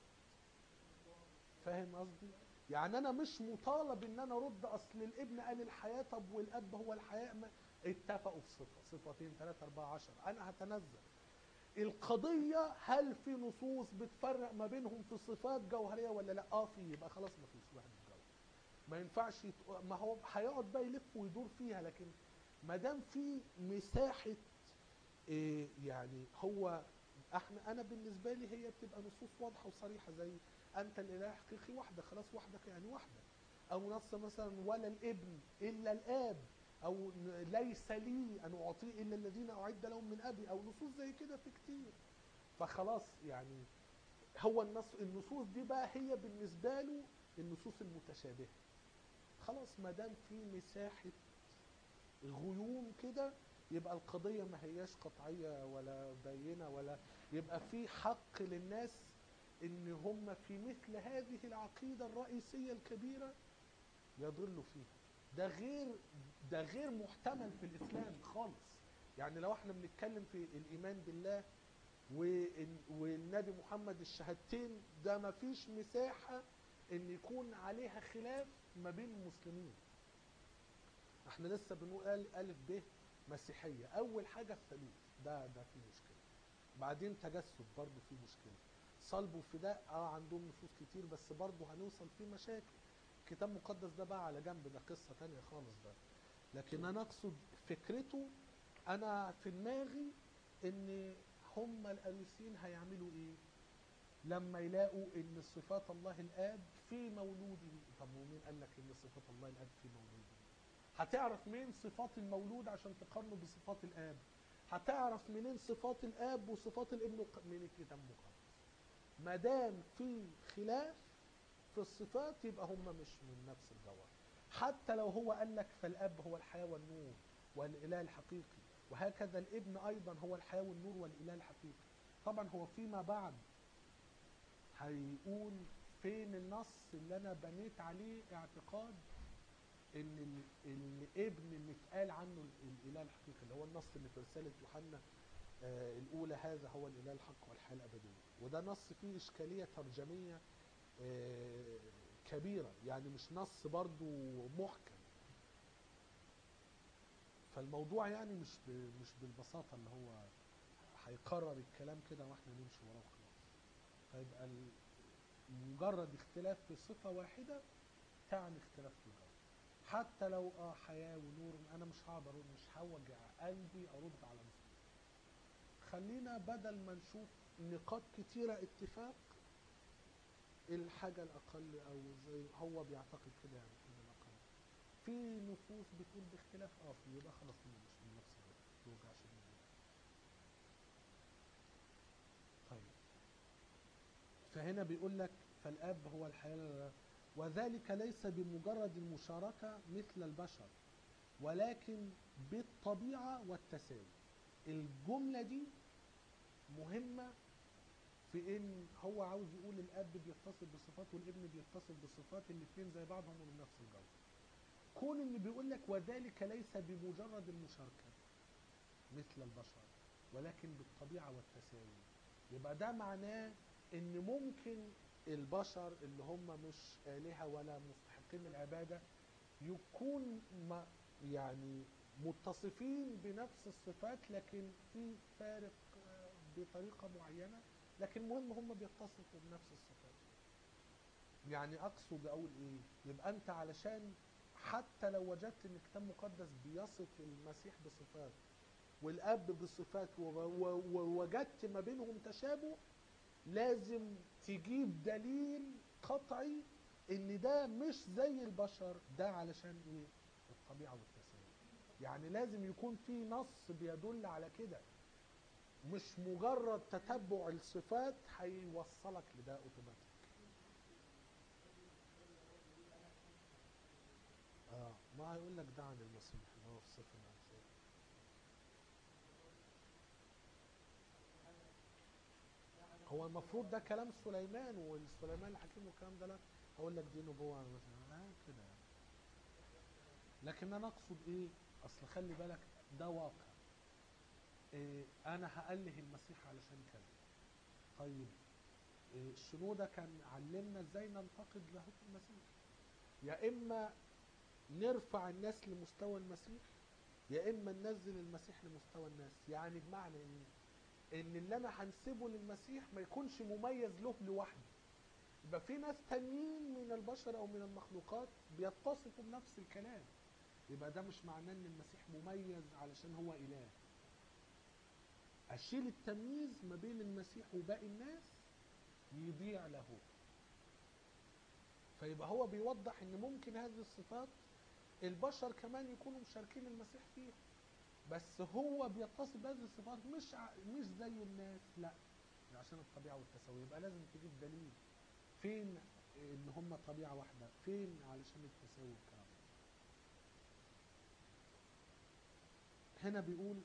فاهم قصدي؟ يعني انا مش مطالب ان انا ارد اصل الابن قال الحياه طب والاب هو الحياه ما اتفقوا في صفه صفتين ثلاثه اربعه عشر انا هتنزل القضيه هل في نصوص بتفرق ما بينهم في صفات جوهريه ولا لا؟ اه في يبقى خلاص ما فيش واحد جوهر ما ينفعش يت... ما هو هيقعد بقى يلف ويدور فيها لكن ما دام في مساحه إيه يعني هو احنا انا بالنسبه لي هي بتبقى نصوص واضحه وصريحه زي انت الاله الحقيقي وحده خلاص وحدك يعني وحده او نص مثلا ولا الابن الا الاب او ن- ليس لي ان اعطيه الا الذين اعد لهم من ابي او نصوص زي كده في كتير فخلاص يعني هو النص النصوص دي بقى هي بالنسبه له النصوص المتشابهه خلاص ما دام في مساحه غيوم كده يبقى القضية ما هياش قطعية ولا بينة ولا يبقى في حق للناس ان هم في مثل هذه العقيدة الرئيسية الكبيرة يضلوا فيها ده غير ده غير محتمل في الاسلام خالص يعني لو احنا بنتكلم في الايمان بالله وإن- والنبي محمد الشهادتين ده ما فيش مساحة ان يكون عليها خلاف ما بين المسلمين احنا لسه بنقول ال- الف ب مسيحيه اول حاجه الثالوث ده ده في مشكله بعدين تجسد برضه في مشكله صلب وفداء اه عندهم نصوص كتير بس برضه هنوصل فيه مشاكل الكتاب المقدس ده بقى على جنب ده قصه تانية خالص ده لكن انا اقصد فكرته انا في دماغي ان هم الاريوسيين هيعملوا ايه لما يلاقوا ان صفات الله الاب في مولوده طب ومين قال لك ان صفات الله الاب في مولوده هتعرف مين صفات المولود عشان تقارنه بصفات الاب هتعرف منين صفات الاب وصفات الابن وق- من الكتاب المقدس ما دام في خلاف في الصفات يبقى هم مش من نفس الجوهر حتى لو هو قال لك فالاب هو الحياه والنور والاله الحقيقي وهكذا الابن ايضا هو الحياه والنور والاله الحقيقي طبعا هو فيما بعد هيقول فين النص اللي انا بنيت عليه اعتقاد ان ال- الابن اللي اتقال عنه ال- الاله الحقيقي اللي هو النص اللي في رساله يوحنا آه، الاولى هذا هو الاله الحق والحياه الابديه وده نص فيه اشكاليه ترجميه آه، كبيره يعني مش نص برضو محكم فالموضوع يعني مش ب- مش بالبساطه اللي هو هيقرر الكلام كده واحنا نمشي وراه وخلاص فيبقى ال- مجرد اختلاف في صفه واحده تعني اختلاف في الجوهر حتى لو اه حياه ونور انا مش هقدر أرد- مش هوجع قلبي ارد على نفسي خلينا بدل ما نشوف نقاط كتيره اتفاق الحاجه الاقل او زي هو بيعتقد كده يعني الحاجه الاقل في نصوص بتقول باختلاف اه في يبقى خلاص مش من نفس الوقت ما توجعش دماغي. طيب فهنا بيقول لك فالاب هو الحياه وذلك ليس بمجرد المشاركه مثل البشر ولكن بالطبيعه والتساوي الجمله دي مهمه في ان هو عاوز يقول الاب بيتصف بصفات والابن بيتصف بصفات الاثنين زي بعض هم من نفس الجوهر كون ان بيقول لك وذلك ليس بمجرد المشاركه مثل البشر ولكن بالطبيعه والتساوي يبقى ده معناه ان ممكن البشر اللي هم مش الهه ولا مستحقين العباده يكون ما يعني متصفين بنفس الصفات لكن في فارق آه، بطريقه معينه لكن المهم هم بيتصفوا بنفس الصفات يعني اقصد اقول ايه يبقى انت علشان حتى لو وجدت ان الكتاب المقدس بيصف المسيح بصفات والاب بصفات و- و- ووجدت ما بينهم تشابه لازم تجيب دليل قطعي ان ده مش زي البشر ده علشان ايه الطبيعه والتساوي يعني لازم يكون في نص بيدل على كده مش مجرد تتبع الصفات هيوصلك لده اوتوماتيك اه ما هيقول لك ده عن المسيح اللي هو في صفر الامثال هو المفروض ده كلام سليمان وسليمان الحكيم والكلام ده لا هقول لك دي نبوه مثلا آه كده يعني لكن انا اقصد ايه اصل خلي بالك ده واقع إيه انا هاله المسيح علشان كذا طيب إيه شنودة كان علمنا ازاي ننتقد لاهوت المسيح يا اما نرفع الناس لمستوى المسيح يا اما ننزل المسيح لمستوى الناس يعني بمعنى ايه ان اللي انا هنسبه للمسيح ما يكونش مميز له لوحده يبقى في ناس تانيين من البشر او من المخلوقات بيتصفوا بنفس الكلام يبقى ده مش معناه ان المسيح مميز علشان هو اله اشيل التمييز ما بين المسيح وباقي الناس يضيع له فيبقى هو بيوضح ان ممكن هذه الصفات البشر كمان يكونوا مشاركين المسيح فيها بس هو بيتصف بهذه الصفات مش ع... مش زي الناس لا عشان الطبيعه والتساوي يبقى لازم تجيب دليل فين ان هم طبيعه واحده فين علشان التساوي والكلام ده هنا بيقول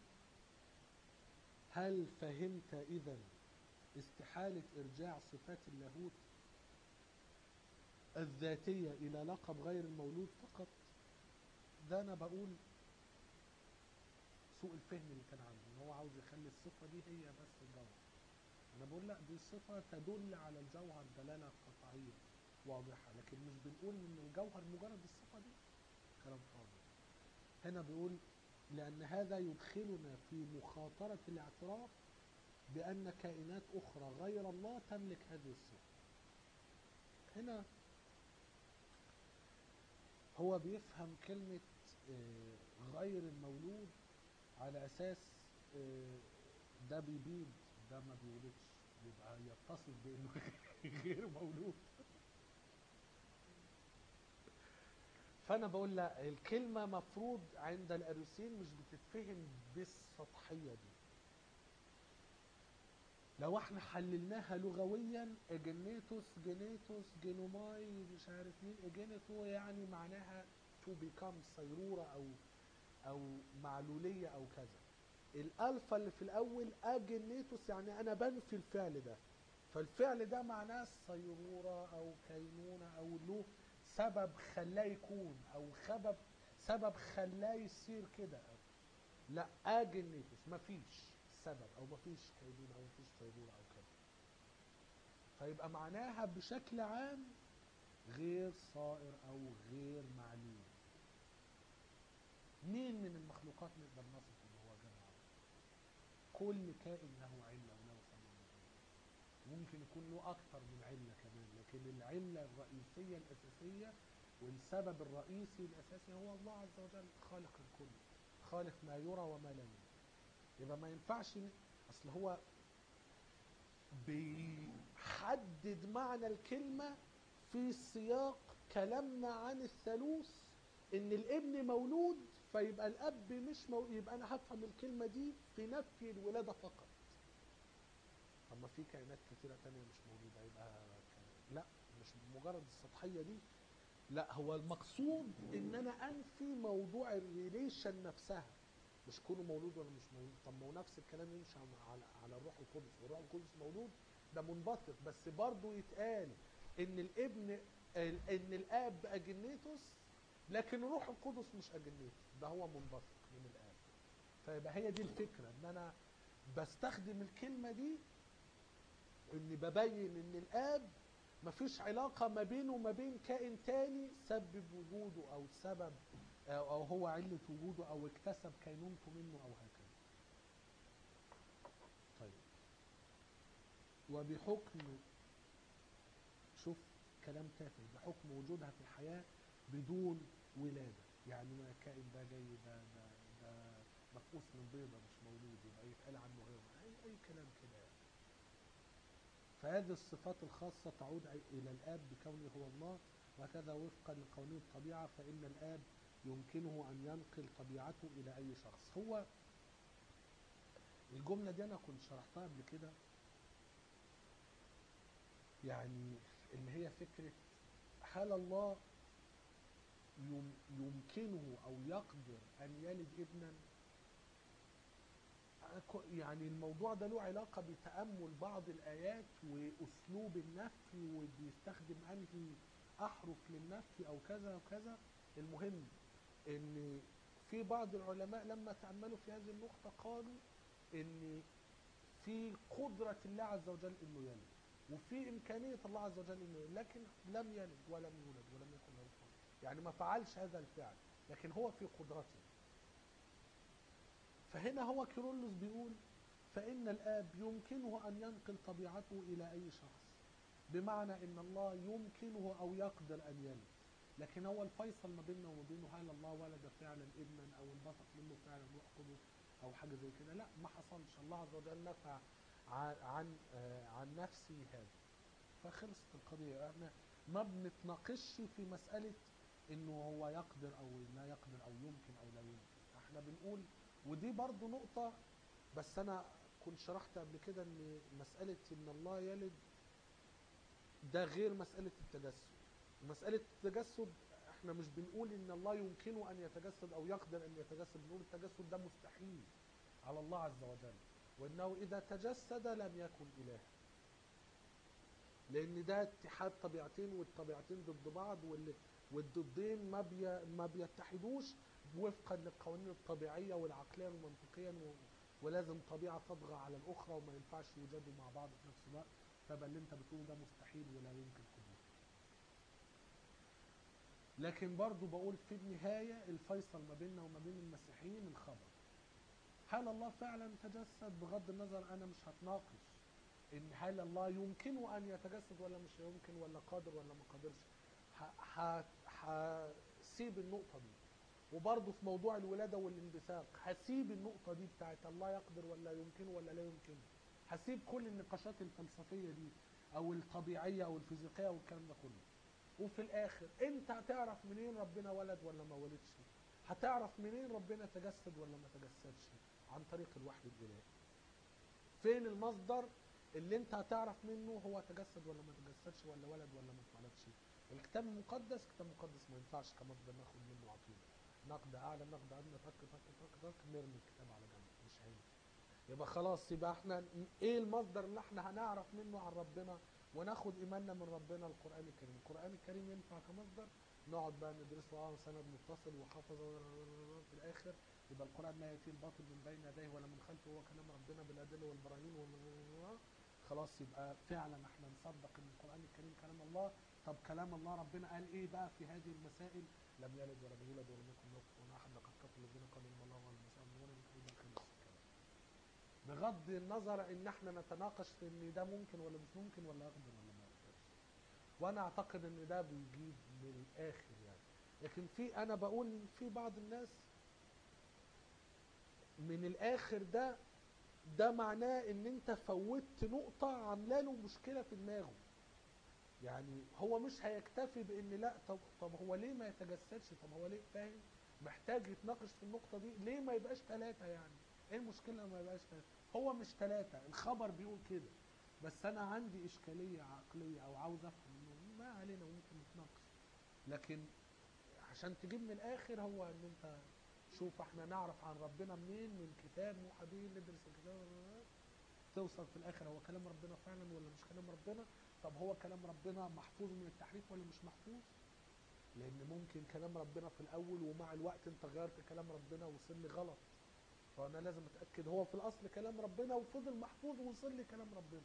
هل فهمت اذا استحاله ارجاع صفات اللاهوت الذاتيه الى لقب غير المولود فقط ده انا بقول سوء الفهم اللي كان عنده ان هو عاوز يخلي الصفه دي هي بس الجوهر انا بقول لا دي صفه تدل على الجوهر دلاله قطعيه واضحه لكن مش بنقول ان الجوهر مجرد الصفه دي كلام فاضي هنا بيقول لان هذا يدخلنا في مخاطره الاعتراف بان كائنات اخرى غير الله تملك هذه الصفه هنا هو بيفهم كلمة آه، غير المولود على أساس آه، ده بيبيض ده ما بيولدش يبقى يتصف بأنه غير مولود فأنا بقول لا الكلمة مفروض عند الأروسيين مش بتتفهم بالسطحية دي لو احنا حللناها لغويا اجنيتوس جينيتوس جينوماي مش عارف مين اجينيتو يعني معناها تو بيكام صيرورة او او معلولية او كذا الالفا اللي في الاول اجنيتوس يعني انا بنفي الفعل ده فالفعل ده معناه صيرورة او كينونة او له سبب خلاه يكون او سبب سبب خلاه يصير كده لا اجنيتوس مفيش سبب او مفيش كينونة او مفيش صيرورة او كده فيبقى معناها بشكل عام غير صائر او غير معلوم مين من المخلوقات نقدر نصف ان هو غير معلوم كل كائن له عله وله سبب ممكن يكون له اكتر من عله كمان لكن العله الرئيسيه الاساسيه والسبب الرئيسي الاساسي هو الله عز وجل خالق الكل خالق ما يرى وما لا يرى يبقى ما ينفعش ن- اصل هو بيحدد معنى الكلمة في سياق كلامنا عن الثالوث ان الابن مولود فيبقى الاب مش مولود يبقى انا هفهم الكلمة دي في نفي الولادة فقط طب ما في كائنات كتيرة تانية مش موجودة يبقى ك- لا مش مجرد السطحية دي لا هو المقصود ان انا انفي موضوع الريليشن نفسها مش كونه مولود ولا مش مولود طب ما هو نفس الكلام يمشي على- على على الروح القدس والروح القدس مولود ده منبثق بس برضه يتقال ان الابن ال- ان الاب اجنيتوس لكن الروح القدس مش اجنيتوس ده هو منبثق من الاب فيبقى هي دي الفكره ان انا بستخدم الكلمه دي اني ببين ان الاب مفيش علاقة ما بينه وما بين كائن تاني سبب وجوده أو سبب أو أو هو علة وجوده أو اكتسب كينونته منه أو هكذا. طيب. وبحكم شوف كلام تافه بحكم وجودها في الحياة بدون ولادة يعني ما الكائن ده جاي ده ده ده مفقوس من بيضة مش مولود يبقى يتقال عنه غير أي أي كلام كده يعني. فهذه الصفات الخاصة تعود إلى الآب بكونه هو الله وكذا وفقا لقوانين الطبيعة فإن الآب يمكنه أن ينقل طبيعته إلى أي شخص هو الجملة دي أنا كنت شرحتها قبل كده يعني اللي هي فكرة هل الله يم- يمكنه أو يقدر أن يلد ابنا أكو- يعني الموضوع ده له علاقة بتأمل بعض الآيات وأسلوب النفي وبيستخدم أنهي أحرف للنفي أو كذا وكذا المهم إن في بعض العلماء لما تأملوا في هذه النقطة قالوا إن في قدرة الله عز وجل إنه يلد وفي إمكانية الله عز وجل إنه يلد لكن لم يلد ولم يولد ولم يكن له كفوا يعني ما فعلش هذا الفعل لكن هو في قدرته فهنا هو كيرلس بيقول فإن الآب يمكنه أن ينقل طبيعته إلى أي شخص بمعنى إن الله يمكنه أو يقدر أن يلد لكن هو الفيصل ما بيننا وما بينه هل الله ولد فعلا ابنا أو انبثق منه فعلا روح قدس أو حاجة زي كده لا ما حصلش الله عز وجل نفع عن عن, آه، عن نفسه هذا فخلصت القضية احنا ما بنتناقش في مسألة انه هو يقدر او لا يقدر او يمكن او لا يمكن احنا بنقول ودي برضو نقطة بس انا كنت شرحت قبل كده ان مسألة ان الله يلد ده غير مسألة التجسد مسألة التجسد احنا مش بنقول ان الله يمكنه ان يتجسد او يقدر ان يتجسد بنقول التجسد ده مستحيل على الله عز وجل وانه اذا تجسد لم يكن اله لان ده اتحاد طبيعتين والطبيعتين ضد بعض وال- والضدين ما بي ما بيتحدوش وفقا للقوانين الطبيعيه والعقليه والمنطقيه و- ولازم طبيعه تطغى على الاخرى وما ينفعش يوجدوا مع بعض في نفس الوقت فبقى اللي انت بتقوله ده مستحيل ولا يمكن حدوثه. لكن برضو بقول في النهايه الفيصل ما بيننا وما بين المسيحيين الخبر. هل الله فعلا تجسد بغض النظر انا مش هتناقش ان هل الله يمكنه ان يتجسد ولا مش يمكن ولا قادر ولا ما قادرش ه- ه- هسيب النقطه دي وبرضه في موضوع الولاده والانبثاق هسيب النقطه دي بتاعت الله يقدر ولا يمكنه ولا لا يمكنه هسيب كل النقاشات الفلسفيه دي او الطبيعيه او الفيزيقيه والكلام ده كله وفي الاخر انت هتعرف منين ربنا ولد ولا ما ولدش هتعرف منين ربنا تجسد ولا ما تجسدش عن طريق الوحي الالهي فين المصدر اللي انت هتعرف منه هو تجسد ولا ما تجسدش ولا ولد ولا ما اتولدش الكتاب المقدس كتاب مقدس ما ينفعش كمصدر ناخد منه عقيده نقد اعلى نقد ادنى تك تك تك تك نرمي الكتاب على جنب مش هينفع يبقى خلاص يبقى احنا ايه المصدر اللي احنا هنعرف منه عن ربنا وناخد ايماننا من ربنا القران الكريم القران الكريم ينفع كمصدر نقعد بقى ندرسه اه سند متصل وحافظ في الاخر يبقى القران لا ياتي الباطل من بين يديه ولا من خلفه هو كلام ربنا بالادله والبراهين وال- خلاص يبقى فعلا احنا نصدق ان القران الكريم كلام الله طب كلام الله ربنا قال ايه بقى في هذه المسائل لم يلد ولم يولد ولم يكن له كفوا احد لقد كفر الذين قالوا ان الله هو المسيح ابن مريم ايضا خلص الكلام بغض النظر ان احنا نتناقش في ان ده ممكن ولا مش ممكن ولا يقدر ولا ما يقدرش وانا اعتقد ان ده بيجيب من الاخر يعني لكن في انا بقول في بعض الناس من الاخر ده ده معناه ان انت فوتت نقطة عامله له مشكلة في دماغه يعني هو مش هيكتفي بان لا طب طب هو ليه ما يتجسدش طب هو ليه فاهم محتاج يتناقش في النقطة دي ليه ما يبقاش ثلاثة يعني ايه المشكلة لما ما يبقاش ثلاثة هو مش ثلاثة الخبر بيقول كده بس انا عندي اشكالية عقلية او عاوز افهم انه ما علينا ممكن نتناقش لكن عشان تجيب من الاخر هو ان انت شوف احنا نعرف عن ربنا منين من كتاب موحى به ندرس الكتاب توصل في الاخر هو كلام ربنا فعلا ولا مش كلام ربنا طب هو كلام ربنا محفوظ من التحريف ولا مش محفوظ لان ممكن كلام ربنا في الاول ومع الوقت انت غيرت كلام ربنا وصل لي غلط فانا لازم اتاكد هو في الاصل كلام ربنا وفضل محفوظ ووصل لي كلام ربنا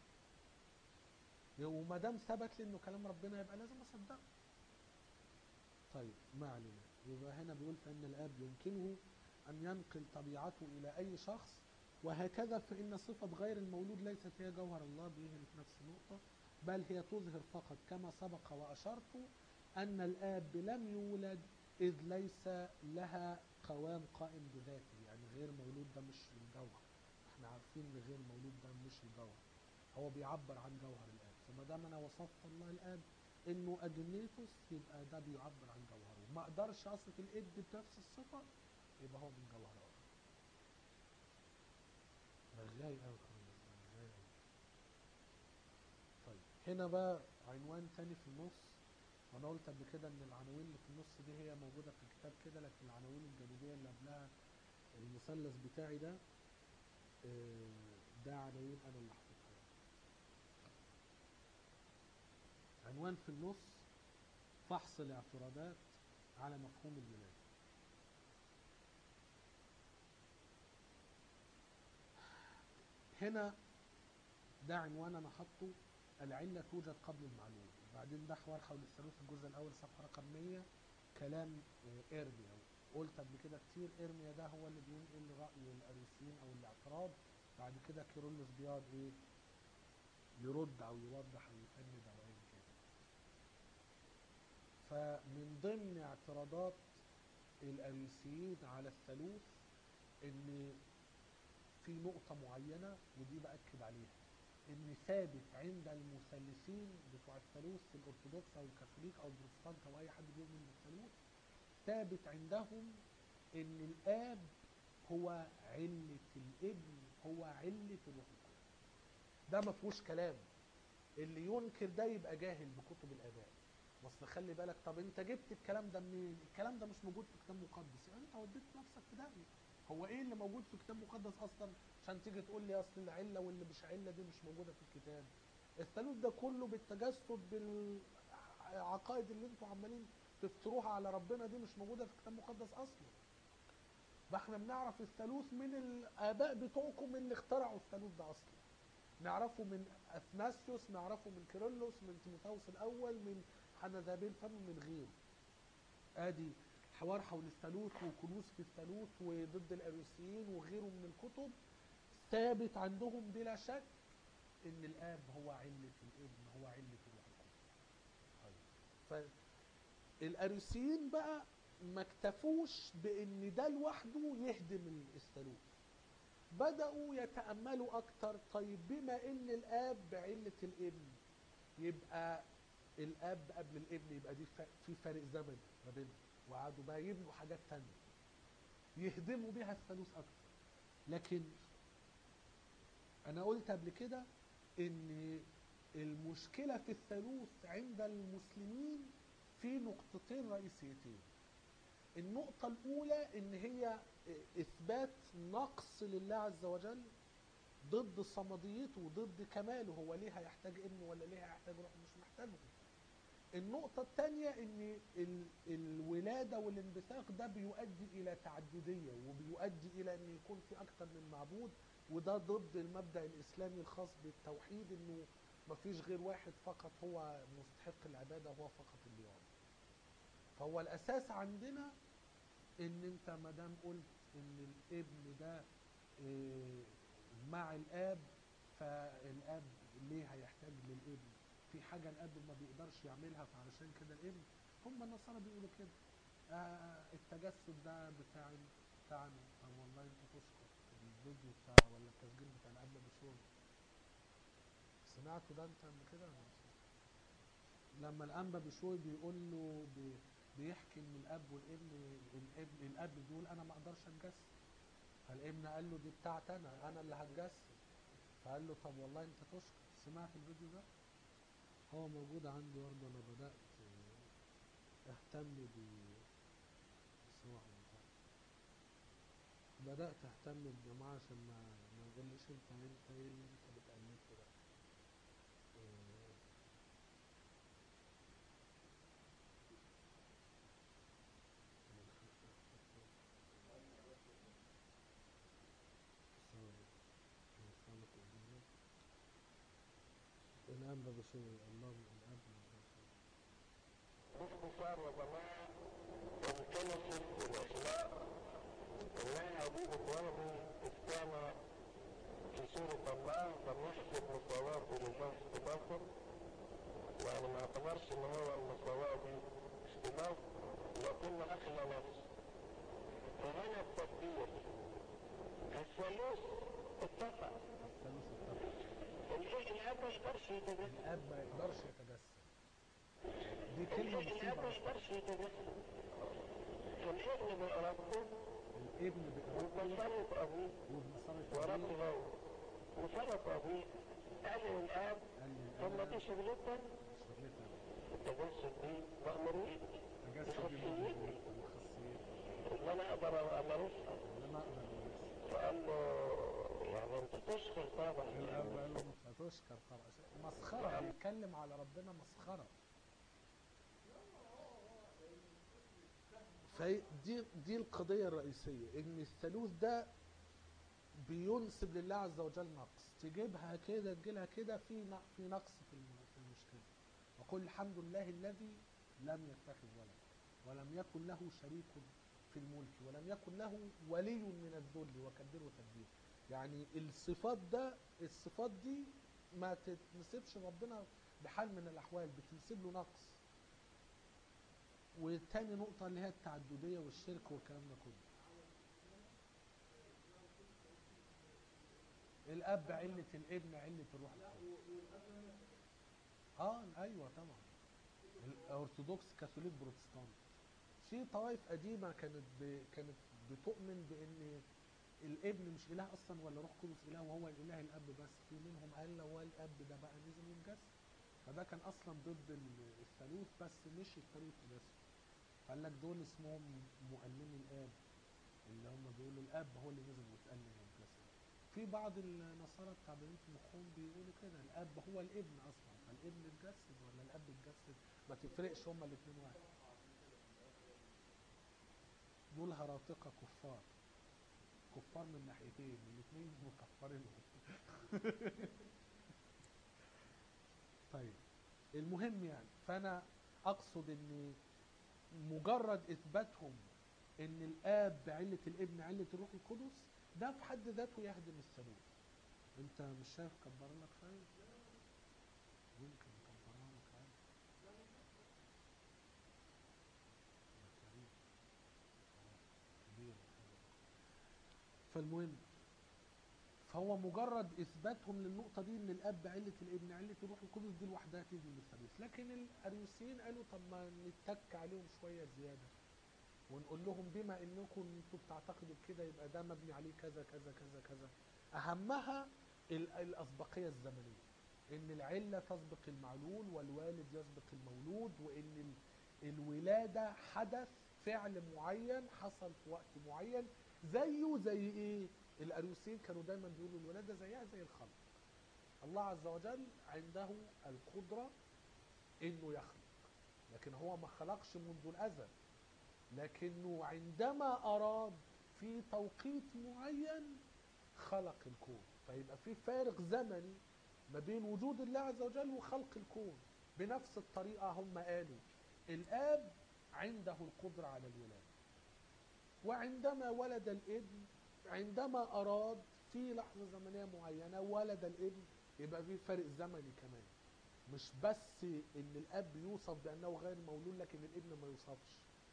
وما دام ثبت لي انه كلام ربنا يبقى لازم اصدقه طيب ما علينا يبقى هنا بيقول فإن الآب يمكنه أن ينقل طبيعته إلى أي شخص وهكذا فإن صفة غير المولود ليست هي جوهر الله به في نفس النقطة بل هي تظهر فقط كما سبق وأشرت أن الآب لم يولد إذ ليس لها قوام قائم بذاته يعني غير مولود ده مش الجوهر احنا عارفين ان غير مولود ده مش الجوهر هو بيعبر عن جوهر الآب فما دام أنا وصفت الله الآب انه اجنيتوس يبقى ده بيعبر عن جوهره ما اقدرش اصف الابن بنفس الصفه يبقى هو من جوهر اخر رغاي قوي رغاي قوي طيب هنا بقى عنوان تاني في النص وانا قلت قبل كده ان العناوين اللي في النص دي هي موجوده في الكتاب كده لكن العناوين الجانبيه اللي قبلها المثلث بتاعي ده آه، ده عناوين انا اللي حاططها عنوان في النص فحص الاعتراضات على مفهوم الولاده هنا ده عنوان انا حاطه العله توجد قبل المعلوم وبعدين ده حوار حول الثالوث الجزء الاول صفحه رقم 100 كلام آه، ارميا قلت قبل كده كتير ارميا ده هو اللي بينقل راي الاريسيين او الاعتراض بعد كده كيرلس بيقعد ايه يرد او يوضح او يفند او ايا كان فمن ضمن اعتراضات الاريسيين على الثالوث ان في نقطة معينة ودي بأكد عليها ان ثابت عند المثلثين بتوع الثالوث في الارثوذكس او الكاثوليك او البروتستانت او اي حد بيؤمن بالثالوث ثابت عندهم ان الاب هو علة الابن هو علة الروح القدس ده ما فيهوش كلام اللي ينكر ده يبقى جاهل بكتب الاباء بس خلي بالك طب انت جبت الكلام ده منين الكلام ده مش موجود في كتاب مقدس يعني انت وديت نفسك في داهيه هو ايه اللي موجود في كتاب مقدس اصلا عشان تيجي تقول لي اصل العله واللي مش عله دي مش موجوده في الكتاب الثالوث ده كله بالتجسد بالعقائد اللي انتوا عمالين تفتروها على ربنا دي مش موجوده في كتاب مقدس اصلا ده احنا بنعرف الثالوث من الاباء بتوعكم اللي اخترعوا الثالوث ده اصلا نعرفه من اثناسيوس نعرفه من كيرلس من تيموثاوس الاول من حنذابيل فم من غيره ادي حوار حول الثالوث وكنوز في الثالوث وضد الاريوسيين وغيره من الكتب ثابت عندهم بلا شك ان الاب هو علة الابن هو علة الروح القدس طيب فالاريوسيين بقى ما اكتفوش بان ده لوحده يهدم الثالوث بدأوا يتأملوا أكتر طيب بما إن الآب بعلة الابن يبقى الاب قبل الابن يبقى دي ف- في فارق زمن ما بينهم وقعدوا بقى يبنوا حاجات تانية يهدموا بيها الثالوث اكتر لكن انا قلت قبل كده ان المشكلة في الثالوث عند المسلمين في نقطتين رئيسيتين النقطة الأولى إن هي إثبات نقص لله عز وجل ضد صمديته وضد كماله هو ليه هيحتاج ابن ولا ليه هيحتاج روح مش محتاجه النقطة الثانية إن ال- الولادة والانبثاق ده بيؤدي إلى تعددية وبيؤدي إلى إن يكون في أكثر من معبود وده ضد المبدأ الإسلامي الخاص بالتوحيد إنه مفيش غير واحد فقط هو مستحق العبادة وهو فقط اللي يعبد. فهو الأساس عندنا إن أنت ما دام قلت إن الابن ده إيه، مع الآب فالآب ليه هيحتاج للابن؟ في حاجة الأب ما بيقدرش يعملها فعلشان كده الابن هم النصارى بيقولوا كده آه التجسد ده بتاع بتاعنا طب والله انت تشكر الفيديو بتاع ولا التسجيل بتاع الأب بشوي سمعتوا ده انت قبل كده ولا مش سمعت؟ لما الأنبا بشوي بيقول له بي- بيحكي ان الاب والابن الابن الاب بيقول انا ما اقدرش اتجسد فالابن قال له دي بتاعتي انا انا اللي هتجسد فقال له طب والله انت تشكر سمعت الفيديو ده هو موجود عندي برضه انا بدات آه، اهتم ب بسماع الموضوع. بدات اهتم بالجماعه عشان ما ما يقوليش انت انت ايه اللي انت بتألفه ده آه، الأنبا بشوي الله الأب باختصار يا جماعة الكنسة والأخلاق إنها دي إخواني إسلام في سورة الله لم يحسب مساواته لله اختلافا يعني ما اعتبرش إن هو المساواة دي اختلاف لكن أخلى نفس فهنا التطبيق الثالوث اتفق الثالوث الطبع الإيه الأب ما يقدرش يتجسد الأب ما يقدرش يتجسد دي كلمة الإيه الأب مصيبة ما أصلا يقدرش يتجسد فالابن بإرادته الابن بإرادته وبصرف أبوه وبمصارة ورب أبيه غيره وصرف أبوه قال للآب قال لي طب ما أنا دي شغلتك شغلتها التجسد دي مأمورية تجسد دي بخاصيتي الخاصية اللي أنا أقدر أمارسها اللي أنا أقدر أمارسها فقال له يعني أنت تشكر طبعا الأب قال له فتشكر طبعا مسخرة بيتكلم على ربنا مسخرة فدي دي القضية الرئيسية إن الثالوث ده بينسب لله عز وجل نقص تجيبها كده تجيلها كده في ن- في نقص في الم- في المشكلة وقل الحمد لله الذي لم يتخذ ولد ولم يكن له شريك في الملك ولم يكن له ولي من الذل وكبره تكبير يعني الصفات ده الصفات دي ما تتنسبش ربنا بحال من الاحوال بتنسب له نقص وتاني نقطة اللي هي التعددية والشرك والكلام ده كله الأب علة الابن علة الروح القدس اه ايوه طبعا الارثوذكس كاثوليك بروتستانت في طوائف قديمة كانت ب... كانت بتؤمن بان الابن مش اله اصلا ولا روح قدس اله وهو الاله الاب بس في منهم قال لو هو الاب ده بقى نزل يتجسد فده كان اصلا ضد ال- الثالوث بس مش الثالوث بس قال لك دول اسمهم مؤلمي الاب اللي هم بيقولوا الاب هو اللي نزل واتألم واتجسد في بعض النصارى التعبانين في مخهم بيقولوا كده الاب هو الابن اصلا فالابن اتجسد ولا الاب اتجسد ما تفرقش هما الاثنين واحد دول هراطقة كفار كفار من ناحيتين الاثنين مكفرينهم طيب المهم يعني فانا اقصد ان مجرد اثباتهم ان الاب بعله الابن عله الروح القدس ده في حد ذاته يهدم الثالوث انت مش شايف كبر لك شويه يمكن كبرها لك عادي يا كريم. كبير فالمهم فهو مجرد اثباتهم للنقطه دي ان الاب عله الابن عله الروح القدس دي لوحدها تهدم الثالوث لكن الاريوسيين قالوا طب ما نتك عليهم شويه زياده ونقول لهم بما انكم انتوا بتعتقدوا بكده يبقى ده مبني عليه كذا كذا كذا كذا اهمها ال- الاسبقيه الزمنيه ان العله تسبق المعلول والوالد يسبق المولود وان ال- الولاده حدث فعل معين حصل في وقت معين زيه زي ايه الاريوسيين كانوا دايما بيقولوا الولاده زيها زي الخلق الله عز وجل عنده القدره انه يخلق لكن هو ما خلقش منذ الازل لكنه عندما اراد في توقيت معين خلق الكون فيبقى في فارق زمني ما بين وجود الله عز وجل وخلق الكون بنفس الطريقة هم قالوا الآب عنده القدرة على الولادة وعندما ولد الابن عندما أراد في لحظة زمنية معينة ولد الابن يبقى في فرق زمني كمان مش بس ان الاب يوصف بانه غير مولود لكن الابن ما يوصفش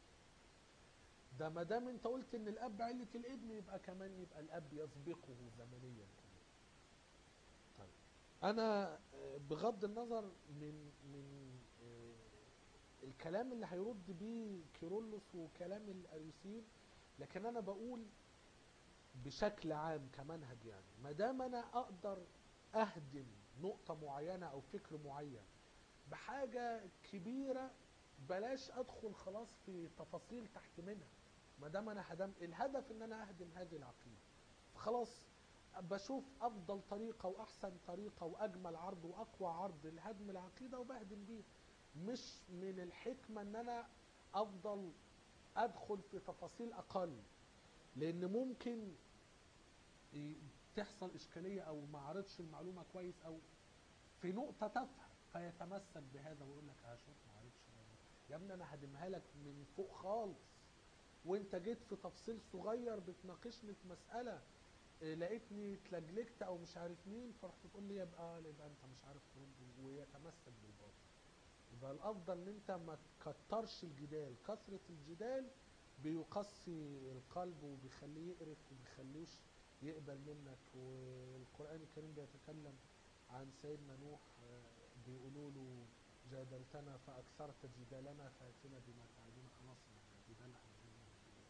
ده ما دام انت قلت ان الاب علة الابن يبقى كمان يبقى الاب يسبقه زمنيا كمان طيب انا آه، بغض النظر من من آه، الكلام اللي هيرد بيه كيرلس وكلام الاريوسيين لكن انا بقول بشكل عام كمنهج يعني ما دام انا اقدر اهدم نقطة معينة او فكر معين بحاجة كبيرة بلاش ادخل خلاص في تفاصيل تحت منها ما دام انا هدم الهدف ان انا اهدم هذه العقيدة خلاص بشوف افضل طريقة واحسن طريقة واجمل عرض واقوى عرض لهدم العقيدة وبهدم بيها مش من الحكمة ان انا افضل ادخل في تفاصيل اقل لان ممكن ي- تحصل اشكاليه او ما عرضش المعلومه كويس او في نقطه تافهه فيتمسك بهذا ويقول لك هشوف ما عرفتش يا ابني انا هدمها لك من فوق خالص وانت جيت في تفصيل صغير بتناقشني في مساله إيه، لقيتني اتلجلجت او مش عارف مين فرحت تقول لي يبقى يبقى انت مش عارف ترد ويتمسك بالباطل يبقى الافضل ان انت ما تكترش الجدال كثره الجدال بيقسي القلب وبيخليه يقرف وبيخليهوش يقبل منك والقران الكريم بيتكلم عن سيدنا نوح آه، بيقولوا له جادلتنا فاكثرت جدالنا فاتنا بما تعدنا خلاص يعني الجدال عندنا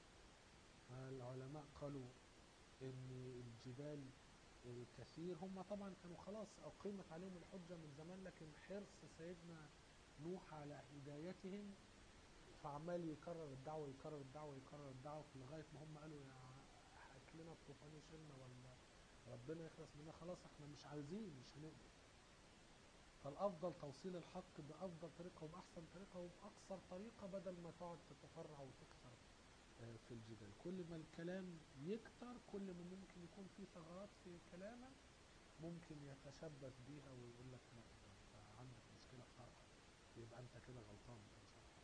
فالعلماء قالوا ان الجدال الكثير هم طبعا كانوا خلاص اقيمت عليهم الحجه من زمان لكن حرص سيدنا نوح على هدايتهم فعمال يكرر الدعوه يكرر الدعوه يكرر الدعوه لغايه ما هم قالوا يا هات لنا الطوفان يشيلنا ولا ربنا يخلص منا خلاص احنا مش عايزين مش هنقدر فالافضل توصيل الحق بافضل طريقه وباحسن طريقه وباقصر طريقه بدل ما تقعد تتفرع وتكثر آه، في الجدال كل ما الكلام يكتر كل ما ممكن يكون في ثغرات في كلامك ممكن يتشبث بيها ويقول لك لا ده انت عندك مشكله في شرحك يبقى انت كده غلطان في شرحك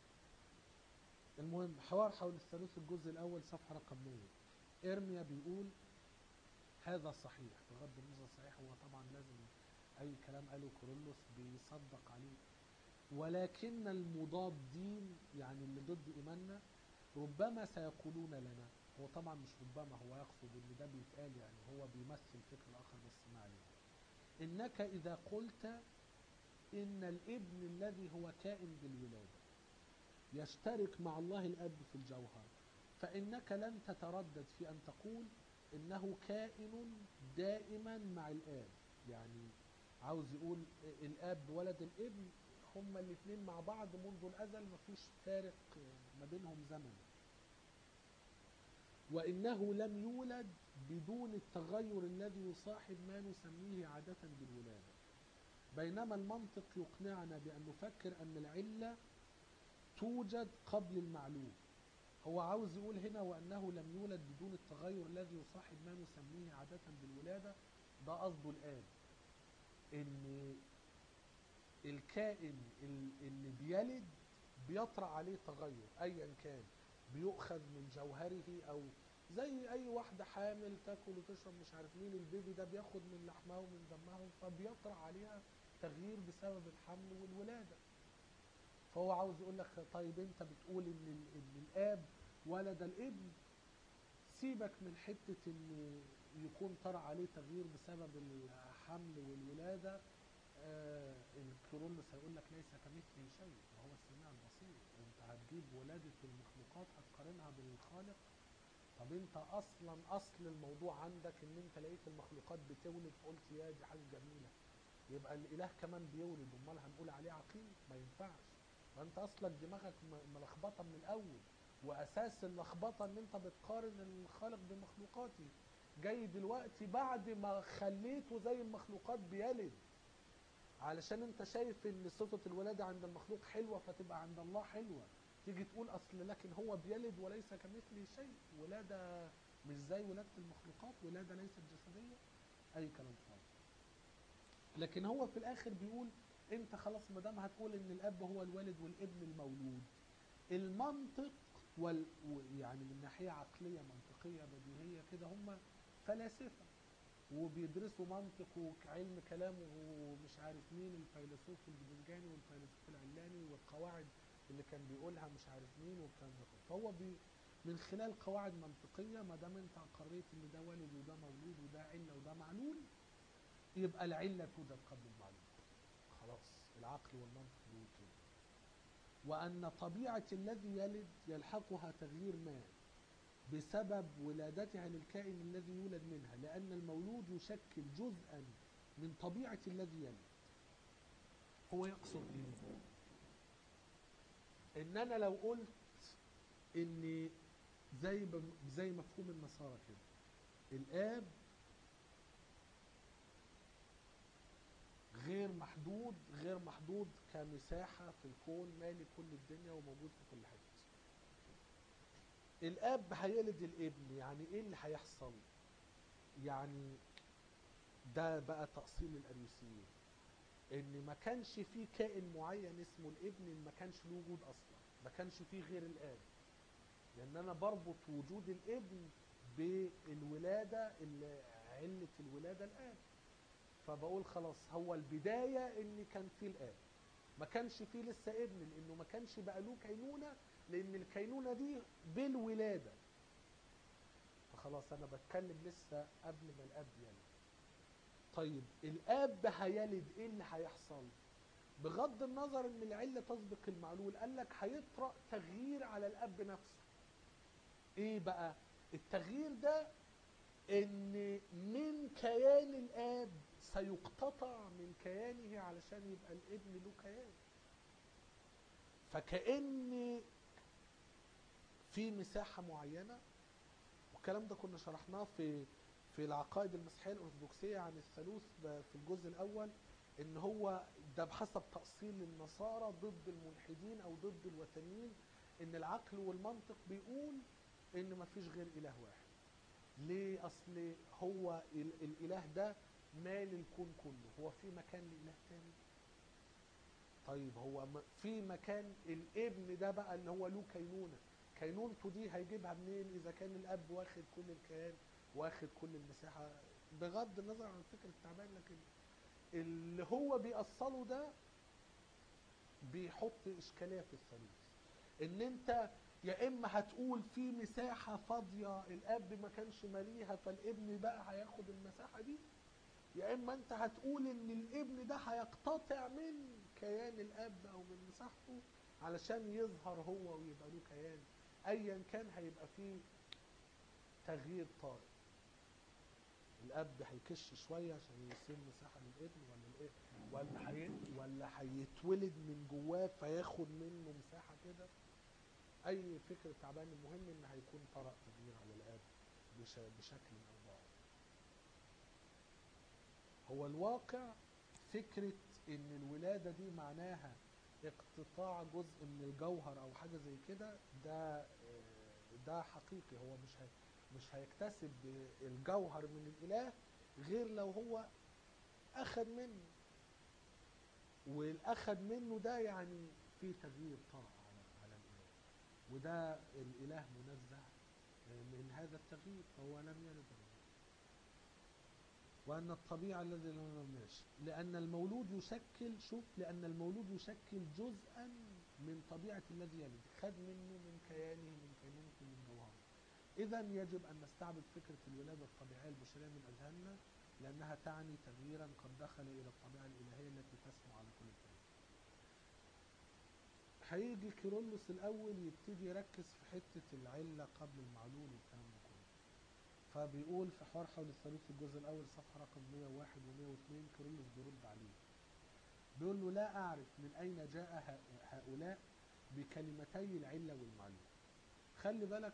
المهم حوار حول الثالوث الجزء الاول صفحه رقم 100 ارميا بيقول هذا صحيح بغض النظر صحيح هو طبعا لازم اي كلام قاله كورولوس بيصدق عليه ولكن المضادين يعني اللي ضد ايماننا ربما سيقولون لنا هو طبعا مش ربما هو يقصد ان ده بيتقال يعني هو بيمثل فكر اخر بس ما عليه انك اذا قلت ان الابن الذي هو كائن بالولاده يشترك مع الله الاب في الجوهر فانك لن تتردد في ان تقول انه كائن دائما مع الاب يعني عاوز يقول الاب ولد الابن هما الاثنين مع بعض منذ الازل مفيش فارق ما بينهم زمن وانه لم يولد بدون التغير الذي يصاحب ما نسميه عاده بالولاده بينما المنطق يقنعنا بان نفكر ان العله توجد قبل المعلوم هو عاوز يقول هنا وانه لم يولد بدون التغير الذي يصاحب ما نسميه عاده بالولاده ده قصده الان ان الكائن ال- اللي بيلد بيطرأ عليه تغير ايا كان بيؤخذ من جوهره او زي اي واحده حامل تاكل وتشرب مش عارف مين البيبي ده بياخد من لحمها ومن دمها فبيطرأ عليها تغيير بسبب الحمل والولاده فهو عاوز يقول لك طيب انت بتقول ان ال- ان الاب ولد الابن سيبك من حته ان يكون طرأ عليه تغيير بسبب الحمل والولاده آه الكرولوس هيقول لك ليس كمثله شيء وهو السميع البصير انت هتجيب ولاده المخلوقات هتقارنها بالخالق طب انت اصلا اصل الموضوع عندك ان انت لقيت المخلوقات بتولد قلت يا دي حاجه جميله يبقى الاله كمان بيولد امال هنقول عليه عقيم ما ينفعش فانت اصلك دماغك م- ملخبطه من الاول واساس اللخبطه ان انت بتقارن الخالق بمخلوقاته جاي دلوقتي بعد ما خليته زي المخلوقات بيلد علشان انت شايف ان صفه الولاده عند المخلوق حلوه فتبقى عند الله حلوه تيجي تقول اصل لكن هو بيلد وليس كمثله شيء ولاده مش زي ولاده المخلوقات ولاده ليست جسديه اي كلام فاضي لكن هو في الاخر بيقول انت خلاص ما دام هتقول ان الاب هو الوالد والابن المولود المنطق وال و- يعني من ناحيه عقليه منطقيه بديهيه كده هم فلاسفه وبيدرسوا منطق وعلم كلام ومش عارف مين الفيلسوف البدنجاني والفيلسوف العلاني والقواعد اللي كان بيقولها مش عارف مين والكلام ده كله. فهو بي من خلال قواعد منطقيه ما دام انت اقريت ان ده والد وده مولود وده عله وده معلول يبقى العله توجد قبل المعلول خلاص العقل والمنطق بيقول كده وان طبيعه الذي يلد يلحقها تغيير ما بسبب ولادتها للكائن الذي يولد منها لأن المولود يشكل جزءا من طبيعة الذي يلد هو يقصد ايه ان انا لو قلت ان زي ب- زي مفهوم النصارى كده الاب غير محدود غير محدود كمساحة في الكون مالي كل الدنيا وموجود في كل حتة الاب هيلد الابن يعني ايه اللي هيحصل يعني ده بقى تأصيل الأريوسيين ان ما كانش في كائن معين اسمه الابن ما كانش له وجود اصلا ما كانش فيه غير الاب لان انا بربط وجود الابن بالولاده اللي عله الولاده الاب فبقول خلاص هو البدايه ان كان في الاب ما كانش فيه لسه ابن لانه ما كانش بقى له كينونه لان الكينونه دي بالولاده فخلاص انا بتكلم لسه قبل ما الاب يلد طيب الاب هيلد ايه اللي هيحصل بغض النظر ان العله تسبق المعلول قال لك هيطرأ تغيير على الاب نفسه ايه بقى التغيير ده ان من كيان الاب سيقتطع من كيانه علشان يبقى الابن له كيان فكأن في مساحة معينة والكلام ده كنا شرحناه في في العقائد المسيحية الأرثوذكسية عن الثالوث ب- في الجزء الأول إن هو ده بحسب تأصيل النصارى ضد الملحدين أو ضد الوثنيين إن العقل والمنطق بيقول إن مفيش غير إله واحد. ليه؟ أصل هو ال- الإله ده مال الكون كله، هو في مكان لإله تاني؟ طيب هو م- في مكان الابن ده بقى اللي هو له كينونه كينونته دي هيجيبها منين اذا كان الاب واخد كل الكيان واخد كل المساحه بغض النظر عن فكره التعبان لكن اللي هو بيأصله ده بيحط اشكاليه في الثالوث ان انت يا اما هتقول في مساحه فاضيه الاب ما كانش ماليها فالابن بقى هياخد المساحه دي يا اما انت هتقول ان الابن ده هيقتطع من كيان الاب او من مساحته علشان يظهر هو ويبقى له كيان ايا كان هيبقى فيه تغيير طارئ الاب هيكش شويه عشان يسيب مساحه للابن ولا الابن ولا هي ولا هيتولد من جواه فياخد منه مساحه كده اي فكر تعبان المهم ان هيكون طرأ تغيير على الاب بش- بشكل او باخر هو الواقع فكرة ان الولادة دي معناها اقتطاع جزء من الجوهر او حاجة زي كده ده آه، ده حقيقي هو مش هي مش هيكتسب الجوهر من الاله غير لو هو اخذ منه والاخذ منه ده يعني في تغيير طرأ على على الاله وده الاله منزه من هذا التغيير فهو لم يلد ولد وأن الطبيعة الذي لم ماشي لأن المولود يشكل شوف لأن المولود يشكل جزءا من طبيعة الذي يلد خد منه من كيانه من كينونته من جوهره إذا يجب أن نستعبد فكرة الولادة الطبيعية البشرية من أذهاننا لأنها تعني تغييرا قد دخل إلى الطبيعة الإلهية التي تسمو على كل شيء هيجي كيرلس الأول يبتدي يركز في حتة العلة قبل المعلول والكلام ده كله فبيقول في حوار حول الثالوث الجزء الاول صفحه رقم 101 و102 كيرلس بيرد عليه بيقول له لا اعرف من اين جاء ه- هؤلاء بكلمتي العله والمعلوم خلي بالك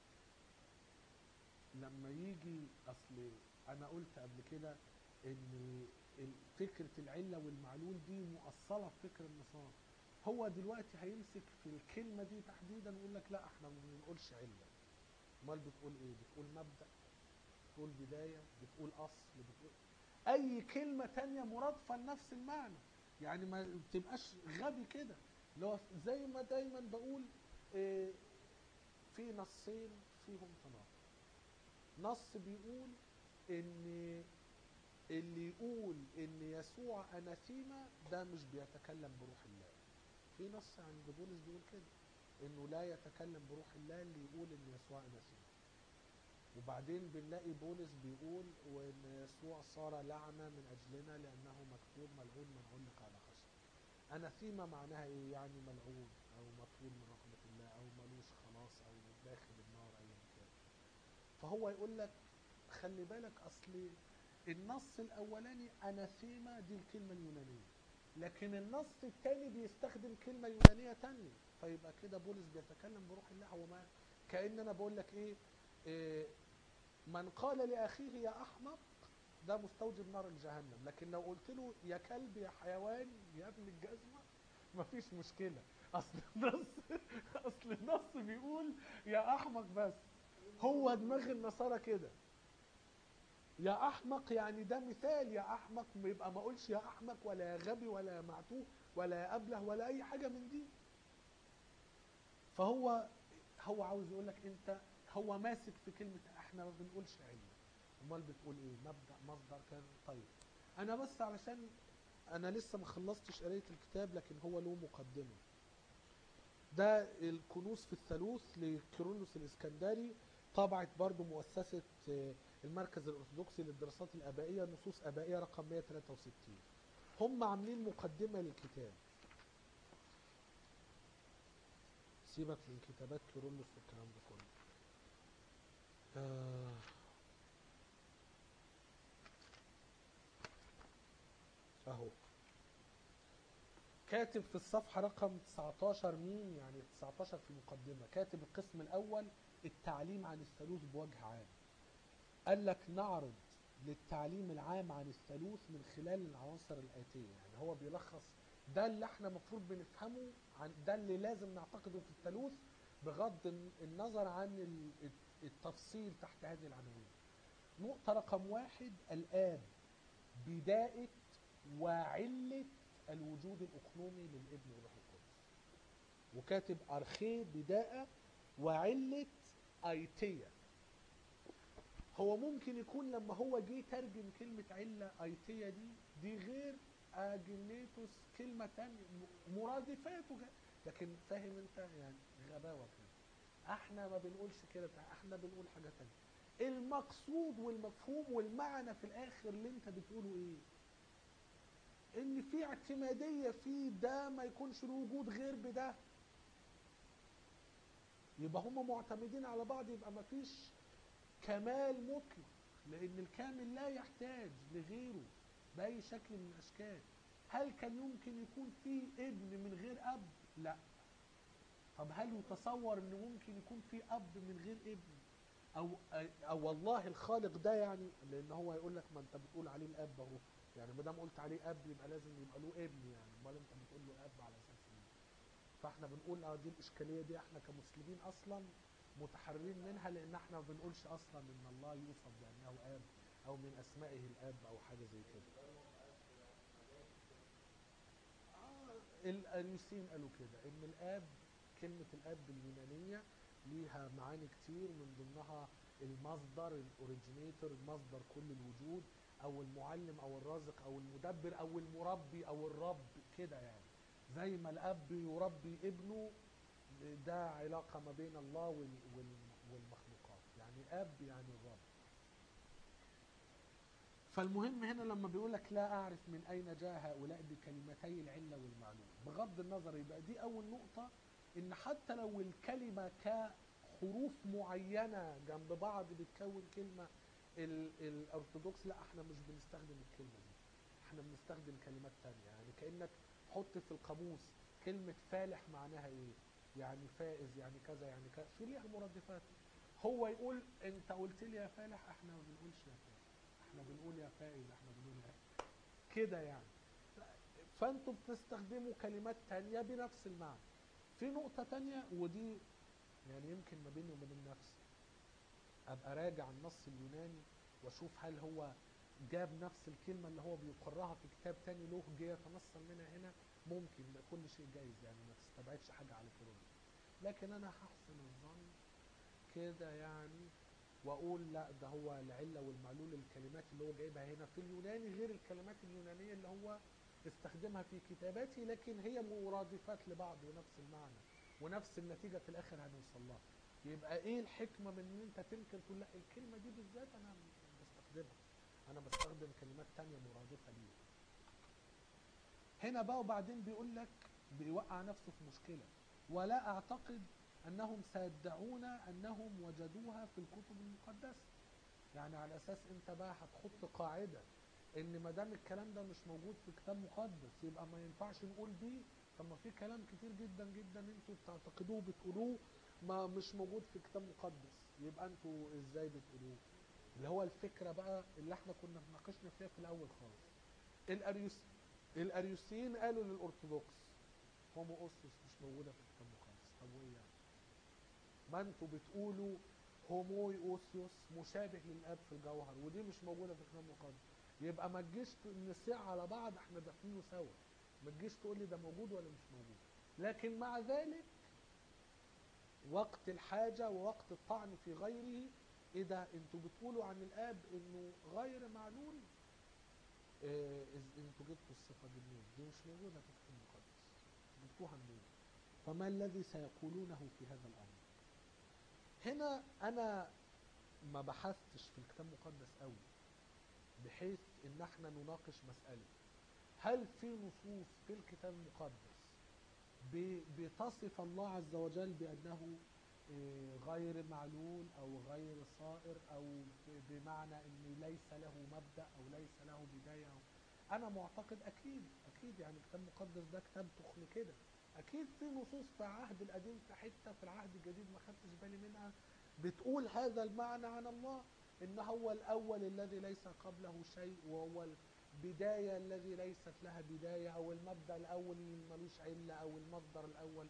لما يجي اصل انا قلت قبل كده ان ال- فكره العله والمعلول دي مؤصله في فكر النصارى هو دلوقتي هيمسك في الكلمه دي تحديدا ويقول لك لا احنا ما بنقولش عله امال بتقول ايه بتقول مبدا بتقول بدايه بتقول اصل بتقول اي كلمه تانية مرادفه لنفس المعنى يعني ما تبقاش غبي كده اللي هو زي ما دايما بقول إيه في نصين فيهم تناقض نص بيقول ان اللي يقول ان يسوع اناثيما ده مش بيتكلم بروح الله في نص عند بولس بيقول كده انه لا يتكلم بروح الله اللي يقول ان يسوع اناثيما وبعدين بنلاقي بولس بيقول وان يسوع صار لعنه من اجلنا لانه مكتوب ملعون من علق على خشب اناثيما معناها ايه يعني ملعون او مطرود من رحمه الله او ملوش خلاص او داخل النار ايا كان فهو يقول لك خلي بالك اصل النص الاولاني اناثيما دي الكلمه اليونانيه لكن النص الثاني بيستخدم كلمه يونانيه ثانيه فيبقى كده بولس بيتكلم بروح الله هو ما كان انا بقول لك ايه, إيه من قال لاخيه يا احمق ده مستوجب نار الجهنم لكن لو قلت له يا كلب يا حيوان يا ابن الجزمه مفيش مشكله اصل النص اصل النص بيقول يا احمق بس هو دماغ النصارى كده يا احمق يعني ده مثال يا احمق يبقى ما اقولش يا احمق ولا يا غبي ولا يا معتوه ولا يا ابله ولا اي حاجه من دي فهو هو عاوز يقول لك انت هو ماسك في كلمه احنا ما بنقولش علم امال بتقول ايه مبدا مصدر كان طيب انا بس علشان انا لسه ما خلصتش قرايه الكتاب لكن هو له مقدمه ده الكنوز في الثالوث لكيرلس الاسكندري طبعت برضو مؤسسه آه، المركز الارثوذكسي للدراسات الابائيه نصوص ابائيه رقم 163 هم عاملين مقدمه للكتاب سيبك من كتابات كيرلس والكلام ده كله آه اهو كاتب في الصفحة رقم 19 مين يعني 19 في المقدمة كاتب القسم الأول التعليم عن الثالوث بوجه عام قال لك نعرض للتعليم العام عن الثالوث من خلال العناصر الآتية يعني هو بيلخص ده اللي احنا المفروض بنفهمه عن ده اللي لازم نعتقده في الثالوث بغض النظر عن ال- التفصيل تحت هذه العناوين نقطة رقم واحد الآب بداية وعلة الوجود الأقنومي للابن والروح القدس وكاتب أرخيه بداية وعلة أيتية هو ممكن يكون لما هو جه ترجم كلمة علة أيتية دي دي غير أجنيتوس كلمة تانية م- مرادفاته جا- لكن فاهم انت يعني غباوة كده احنا ما بنقولش كده احنا بنقول حاجة تانية المقصود والمفهوم والمعنى في الاخر اللي انت بتقوله ايه ان في اعتمادية في ده ما يكونش له وجود غير بده يبقى هم معتمدين على بعض يبقى ما فيش كمال مطلق لان الكامل لا يحتاج لغيره باي شكل من الاشكال هل كان يمكن يكون في ابن من غير اب لا طب هل يتصور ان ممكن يكون في اب من غير ابن او او والله الخالق ده يعني لان هو يقول لك ما انت بتقول عليه الاب اهو يعني ما دام قلت عليه اب يبقى لازم يبقى له ابن يعني امال انت بتقول له اب على اساس ايه فاحنا بنقول اه دي الاشكاليه دي احنا كمسلمين اصلا متحررين منها لان احنا ما بنقولش اصلا ان الله يوصف بانه اب او من اسمائه الاب او حاجه زي كده آه الاريوسيين قالوا كده ان الاب كلمه الاب باليونانيه ليها معاني كتير من ضمنها المصدر الاوريجينيتور مصدر كل الوجود او المعلم او الرازق او المدبر او المربي او الرب كده يعني زي ما الاب يربي ابنه ده علاقة ما بين الله وال- وال- والمخلوقات يعني اب يعني الرب فالمهم هنا لما بيقول لك لا اعرف من اين جاء هؤلاء بكلمتي العله والمعلوم بغض النظر يبقى دي اول نقطه ان حتى لو الكلمه كحروف معينه جنب بعض بتكون كلمه ال- الارثوذكس لا احنا مش بنستخدم الكلمه دي احنا بنستخدم كلمات تانية يعني كانك حط في القاموس كلمه فالح معناها ايه يعني فائز يعني كذا يعني كذا في ليها مرادفات هو يقول انت قلت لي يا فالح احنا ما بنقولش يا فالح احنا بنقول يا فائز احنا بنقول يا كده يعني فانتوا بتستخدموا كلمات تانية بنفس المعنى في نقطة تانية ودي يعني يمكن ما بيني وبين نفسي ابقى راجع النص اليوناني واشوف هل هو جاب نفس الكلمة اللي هو بيقرها في كتاب تاني له جه يتنصل منها هنا ممكن ده كل شيء جايز يعني ما تستبعدش حاجة على كده لكن انا هحسن الظن كده يعني واقول لا ده هو العله والمعلول الكلمات اللي هو جايبها هنا في اليوناني غير الكلمات اليونانيه اللي هو استخدمها في كتاباته لكن هي مرادفات لبعض ونفس المعنى ونفس النتيجه في الاخر هنوصل لها يبقى ايه الحكمه من ان انت تنكر تقول لا الكلمه دي بالذات انا مش بستخدمها انا بستخدم كلمات تانية مرادفه ليها هنا بقى وبعدين بيقول لك بيوقع نفسه في مشكله ولا اعتقد انهم سيدعون انهم وجدوها في الكتب المقدسه يعني على اساس انت بقى هتحط قاعده ان ما دام الكلام ده مش موجود في كتاب مقدس يبقى ما ينفعش نقول بيه طب ما في كلام كتير جدا جدا انتوا بتعتقدوه بتقولوه ما مش موجود في كتاب مقدس يبقى انتوا ازاي بتقولوه اللي هو الفكره بقى اللي احنا كنا ناقشنا فيها في الاول خالص الاريوس الاريوسيين قالوا للارثوذكس هومو اوسوس مش موجوده في الكتاب المقدس طب وايه يعني ما انتوا بتقولوا هوموي اوسيوس مشابه للاب في الجوهر ودي مش موجوده في الكتاب المقدس يبقى ما تجيش نسيع على بعض احنا دافنينه سوا ما تجيش تقول لي ده موجود ولا مش موجود لكن مع ذلك وقت الحاجه ووقت الطعن في غيره ايه ده انتوا بتقولوا عن الاب انه غير معلول إيه إز- انتوا جبتوا الصفه دي منين؟ دي مش موجوده في الكتاب المقدس جبتوها منين؟ فما الذي سيقولونه في هذا الامر؟ هنا انا ما بحثتش في الكتاب المقدس قوي بحيث ان احنا نناقش مساله هل في نصوص في الكتاب المقدس ب- بتصف الله عز وجل بانه إيه، غير معلول او غير صائر او ب- بمعنى انه ليس له مبدا او ليس له بدايه أو انا معتقد اكيد اكيد يعني الكتاب المقدس ده كتاب تخن كده اكيد في نصوص في العهد القديم في حته في العهد الجديد ما خدتش بالي منها بتقول هذا المعنى عن الله ان هو الاول الذي ليس قبله شيء وهو البدايه الذي ليست لها بدايه او المبدا الاول اللي ملوش عله او المصدر الاول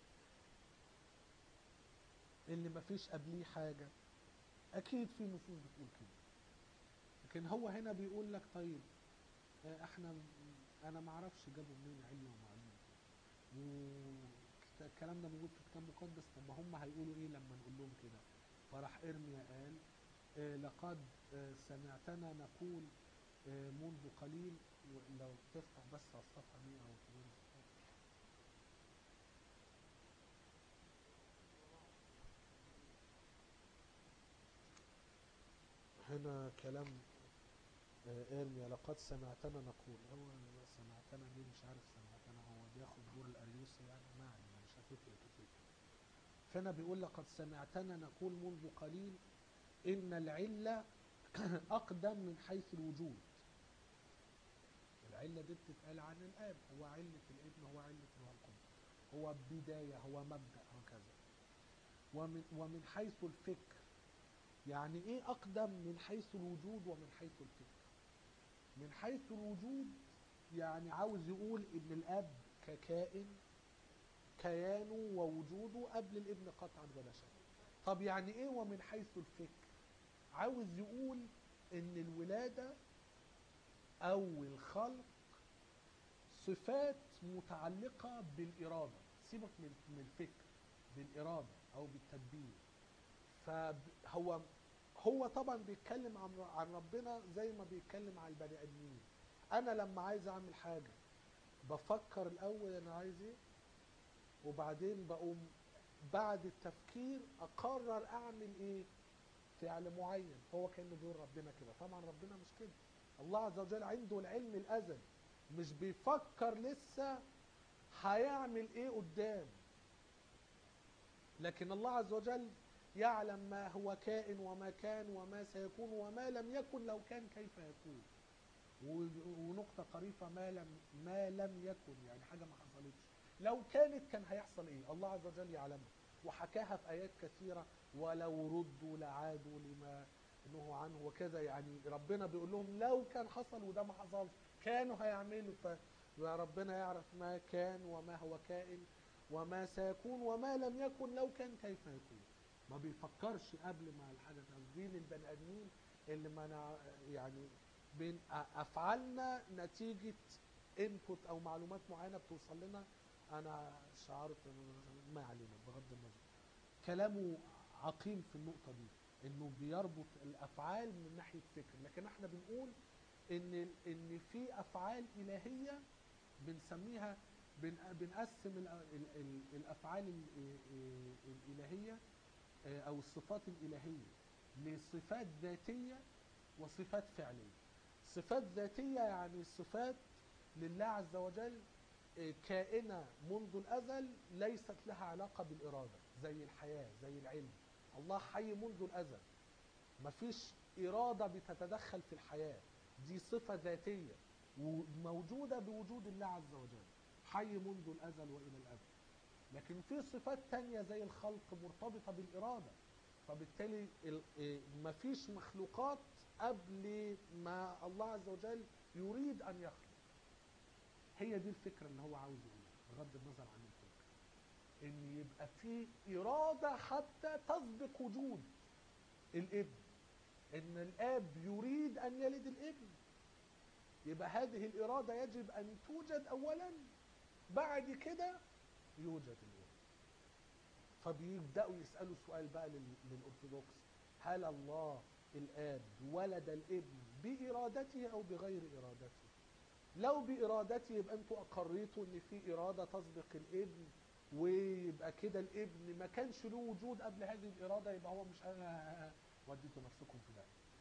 اللي ما فيش قبليه حاجه اكيد في نصوص بتقول كده لكن هو هنا بيقول لك طيب آه، احنا انا ما اعرفش جابوا منين علم ومعلومه والكلام ده موجود في الكتاب المقدس طب ما هم هيقولوا ايه لما نقول لهم كده فراح ارميا قال آه، لقد آه، سمعتنا نقول آه، منذ قليل لو تفتح بس على الصفحه دي او تقول هنا كلام آه، ارميا لقد سمعتنا نقول هو سمعتنا دي مش عارف سمعتنا هو بياخد دور الاريوسي يعني ما علينا مش هتفرق كتير فهنا بيقول لقد سمعتنا نقول منذ قليل ان العله اقدم من حيث الوجود العله دي بتتقال عن الاب هو عله الابن هو عله الروح القدس هو بدايه هو مبدا هكذا ومن ومن حيث الفكر يعني ايه اقدم من حيث الوجود ومن حيث الفكر من حيث الوجود يعني عاوز يقول ان الاب ككائن كيانه ووجوده قبل الابن قطعا ولا شك طب يعني ايه ومن حيث الفكر عاوز يقول ان الولاده او الخلق صفات متعلقه بالاراده سيبك من من الفكر بالاراده او بالتدبير فهو هو طبعا بيتكلم عن عن ربنا زي ما بيتكلم عن البني ادمين انا لما عايز اعمل حاجه بفكر الاول انا عايز ايه وبعدين بقوم بعد التفكير اقرر اعمل ايه فعل معين هو كانه بيقول ربنا كده طبعا ربنا مش كده الله عز وجل عنده العلم الازلي مش بيفكر لسه هيعمل ايه قدام لكن الله عز وجل يعلم ما هو كائن وما كان وما سيكون وما لم يكن لو كان كيف يكون و- ونقطة قريفة ما لم ما لم يكن يعني حاجة ما حصلتش لو كانت كان هيحصل ايه الله عز وجل يعلمها وحكاها في ايات كثيره ولو ردوا لعادوا لما نهوا عنه وكذا يعني ربنا بيقول لهم لو كان حصل وده ما حصلش كانوا هيعملوا ف يا ربنا يعرف ما كان وما هو كائن وما سيكون وما لم يكن لو كان كيف يكون ما بيفكرش قبل ما الحاجه تنزل البني ادمين اللي ما نع... يعني بين افعالنا نتيجه انبوت او معلومات معينه بتوصل لنا انا شعرت إن- ما علينا بغض النظر كلامه عقيم في النقطه دي انه بيربط الافعال من ناحيه فكر لكن احنا بنقول ان ان في افعال الهيه بنسميها بن بنقسم ال- ال- ال- الافعال ال- ال- الالهيه آه، او الصفات الالهيه لصفات ذاتيه وصفات فعليه صفات ذاتيه يعني صفات لله عز وجل آه، كائنه منذ الازل ليست لها علاقه بالاراده زي الحياه زي العلم الله حي منذ الازل مفيش اراده بتتدخل في الحياه دي صفه ذاتيه وموجوده بوجود الله عز وجل حي منذ الازل والى الابد لكن في صفات تانية زي الخلق مرتبطة بالإرادة فبالتالي ال- إيه مفيش مخلوقات قبل ما الله عز وجل يريد أن يخلق هي دي الفكرة اللي هو عاوز يقولها بغض النظر عن الفكرة إن يبقى في إرادة حتى تسبق وجود الابن إن الآب يريد أن يلد الابن يبقى هذه الإرادة يجب أن توجد أولا بعد كده يوجد الابن فبيبداوا يسالوا سؤال بقى لل- للارثوذكس هل الله الاب ولد الابن بارادته او بغير ارادته لو بارادته يبقى انتوا اقريتوا ان في اراده تسبق الابن ويبقى كده الابن ما كانش له وجود قبل هذه الاراده يبقى هو مش انا وديتوا نفسكم في ده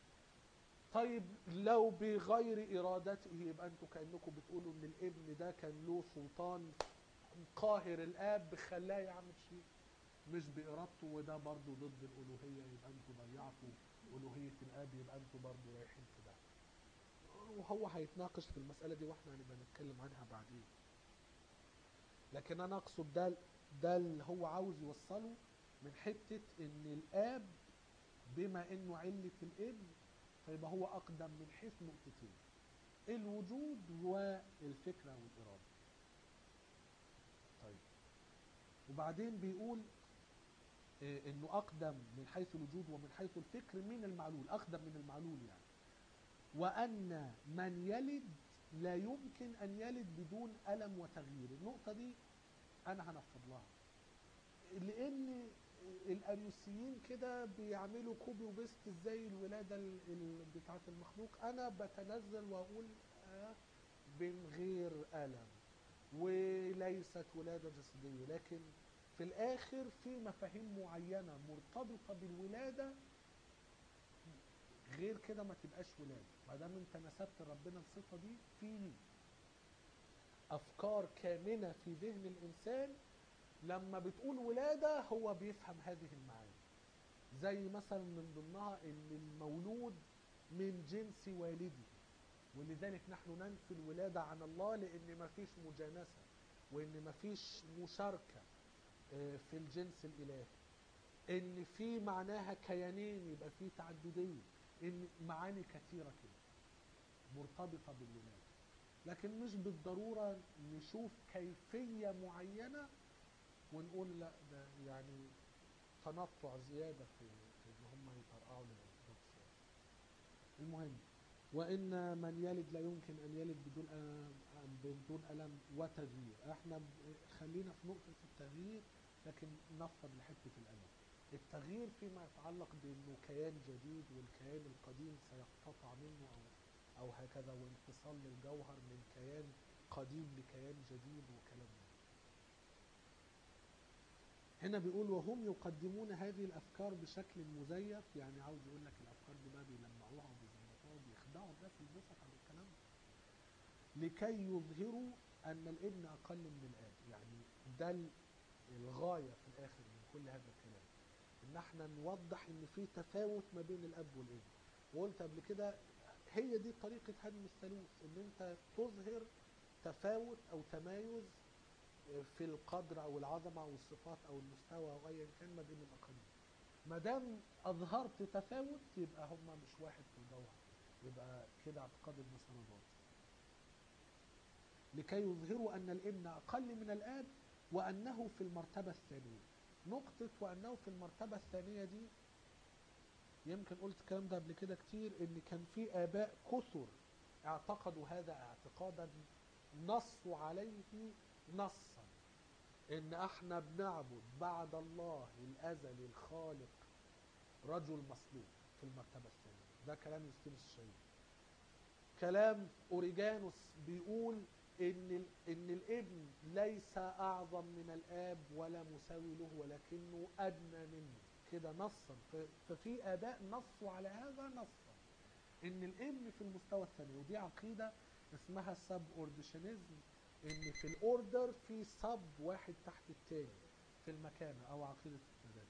طيب لو بغير ارادته يبقى انتوا كانكم بتقولوا ان الابن ده كان له سلطان قاهر الاب خلاه يعمل شيء مش بارادته وده برضه ضد الالوهيه يبقى انتوا ضيعتوا الوهيه الاب يبقى انتوا برضه رايحين في ده وهو هيتناقش في المساله دي واحنا هنبقى نتكلم عنها بعدين لكن انا اقصد ده ده اللي هو عاوز يوصله من حته ان الاب بما انه عله الابن فيبقى هو اقدم من حيث نقطتين الوجود والفكره والاراده طيب وبعدين بيقول آه، انه اقدم من حيث الوجود ومن حيث الفكر من المعلول اقدم من المعلول يعني وان من يلد لا يمكن ان يلد بدون الم وتغيير النقطه دي انا هنفض لها لان الاريوسيين كده بيعملوا كوبي وبيست ازاي الولاده ال- ال- بتاعه المخلوق انا بتنزل واقول آه من غير الم وليست ولاده جسديه لكن في الاخر في مفاهيم معينه مرتبطه بالولاده غير كده ما تبقاش ولاده ما دام انت نسبت لربنا الصفه دي في افكار كامنه في ذهن الانسان لما بتقول ولاده هو بيفهم هذه المعاني زي مثلا من ضمنها ان المولود من جنس والده ولذلك نحن ننفي الولاده عن الله لان ما فيش مجانسه وان ما فيش مشاركه آه، في الجنس الالهي ان في معناها كيانين يبقى في تعدديه ان معاني كثيره كده مرتبطه بالولاده لكن مش بالضروره نشوف كيفيه معينه ونقول لا ده يعني تنطع زياده في في ان هم يطرقعوا للارثوذكس يعني. المهم وان من يلد لا يمكن ان يلد بدون ألم بدون الم وتغيير احنا ب- خلينا في نقطه التغيير لكن نفض لحته الالم التغيير فيما يتعلق بانه كيان جديد والكيان القديم سيقتطع منه او او هكذا وانفصال للجوهر من كيان قديم لكيان جديد وكلام ده هنا بيقول وهم يقدمون هذه الافكار بشكل مزيف يعني عاوز يقول لك الافكار دي بقى بيلمعوها وبيظبطوها وبيخدعوا الناس للاسف على الكلام ده لكي يظهروا ان الابن اقل من الاب يعني ده ال- الغايه في الاخر من كل هذا الكلام ان احنا نوضح ان في تفاوت ما بين الاب والابن وقلت قبل كده هي دي طريقه هدم الثالوث ان انت تظهر تفاوت او تمايز في القدر او العظمه او الصفات او المستوى او ايا كان ما بين الاقانيم ما دام اظهرت تفاوت يبقى هم مش واحد في الجوهر يبقى كده اعتقاد النصارى باطل لكي يظهروا ان الابن اقل من الاب وانه في المرتبه الثانيه نقطه وانه في المرتبه الثانيه دي يمكن قلت الكلام ده قبل كده كتير ان كان في اباء كثر اعتقدوا هذا اعتقادا نصوا عليه نصا ان احنا بنعبد بعد الله الازلي الخالق رجل مصلوب في المرتبه الثانيه ده كلام يوستينوس الشهيد كلام اوريجانوس بيقول ان ال- ان الابن ليس اعظم من الاب ولا مساوي له ولكنه ادنى منه كده نصا ف- ففي اباء نصوا على هذا نصا ان الابن في المستوى الثاني ودي عقيده اسمها سب اورديشنزم ان في الاوردر في سب واحد تحت التاني في المكانه او عقيده التدين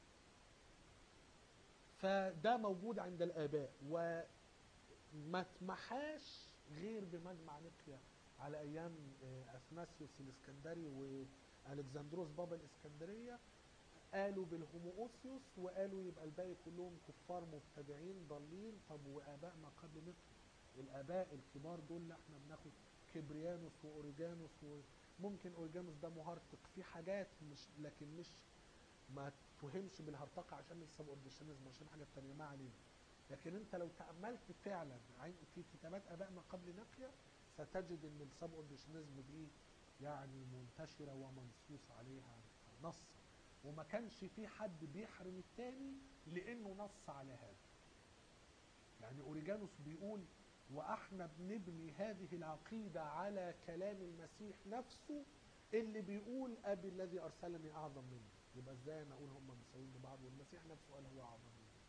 فده موجود عند الاباء وما اتمحاش غير بمجمع نقيا على ايام آه، اثناسيوس الاسكندري والكسندروس بابا الاسكندريه قالوا بالهومووسيوس وقالوا يبقى الباقي كلهم كفار مبتدعين ضالين طب واباء ما قبل نقيا الاباء الكبار دول اللي احنا بناخد كبريانوس واوريجانوس وممكن اوريجانوس ده مهرطق في حاجات مش لكن مش ما تفهمش بالهرطقه عشان السب اورديشنزم عشان حاجه تانية ما علينا لكن انت لو تاملت فعلا عن- في كتابات اباء ما قبل نقيا ستجد ان السب اورديشنزم دي يعني منتشره ومنصوص عليها نصا وما كانش في حد بيحرم التاني لانه نص على هذا يعني اوريجانوس بيقول واحنا بنبني هذه العقيده على كلام المسيح نفسه اللي بيقول ابي الذي ارسلني اعظم مني يبقى ازاي انا اقول هم مساويين ببعض والمسيح نفسه قال هو اعظم مني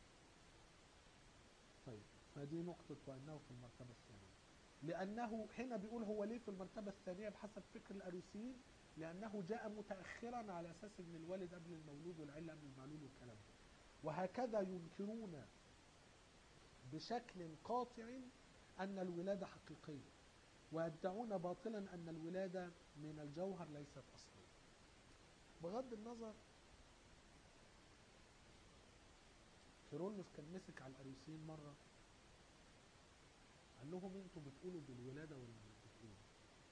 طيب فدي نقطة وأنه في المرتبة الثانية لأنه هنا بيقول هو ليه في المرتبة الثانية بحسب فكر الأروسيين لأنه جاء متأخرا على أساس أن الوالد قبل المولود والعلة قبل المعلول والكلام ده وهكذا ينكرون بشكل قاطع أن الولادة حقيقية ويدعون باطلا أن الولادة من الجوهر ليست أصلية بغض النظر كيرلس كان مسك على الأروسيين مرة قال لهم انتوا بتقولوا بالولادة ولا مش بتقولوا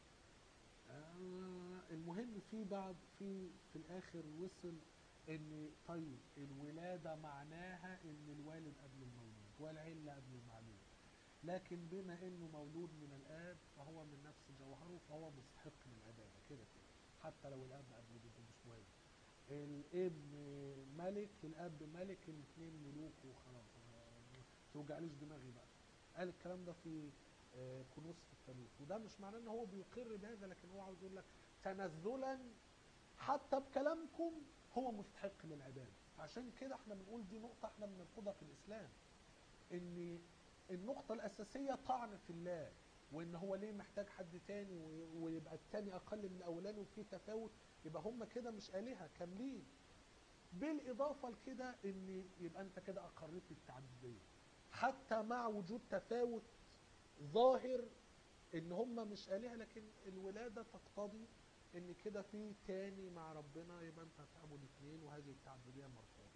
آه المهم في بعض في في الآخر وصل ان طيب الولادة معناها ان الوالد قبل المولود والعلة قبل المعلوم لكن بما انه مولود من الاب فهو من نفس جوهره فهو مستحق للعبادة كده كده حتى لو الاب قبل جده مش مهم الابن ملك الاب ملك الاثنين ملوك وخلاص ما توجعليش دماغي بقى قال الكلام ده في آه، كنوز في التاريخ وده مش معناه ان هو بيقر بهذا لكن هو عاوز يقول لك تنزلا حتى بكلامكم هو مستحق للعباده عشان كده احنا بنقول دي نقطه احنا بنرفضها في الاسلام ان النقطه الاساسيه طعن في الله وان هو ليه محتاج حد تاني و- ويبقى التاني اقل من الاولاني وفي تفاوت يبقى هم كده مش الهه كاملين بالاضافه لكده ان يبقى انت كده اقريت التعدديه حتى مع وجود تفاوت ظاهر ان هم مش الهه لكن الولاده تقتضي ان كده في تاني مع ربنا يبقى انت هتعبد اثنين وهذه التعبديه مرفوضه.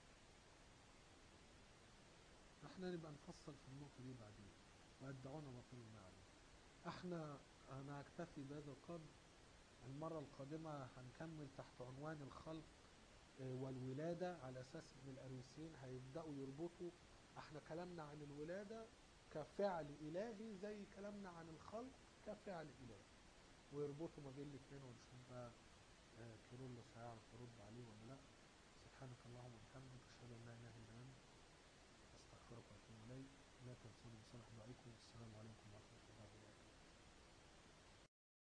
احنا نبقى نفصل في النقطه دي بعدين ويدعونا باطل المعلم. احنا انا اكتفي بهذا القدر المره القادمه هنكمل تحت عنوان الخلق آه، والولاده على اساس ان الاروسيين هيبداوا يربطوا احنا كلامنا عن الولاده كفعل الهي زي كلامنا عن الخلق كفعل الهي ويربطوا ما بين الاثنين ونشوف بقى آه، كيرلس هيعرف يرد عليه ولا لا سبحانك اللهم وبحمدك اشهد ان لا اله الا انت استغفرك واتوب اليك لا تنسوني بصالح دعائكم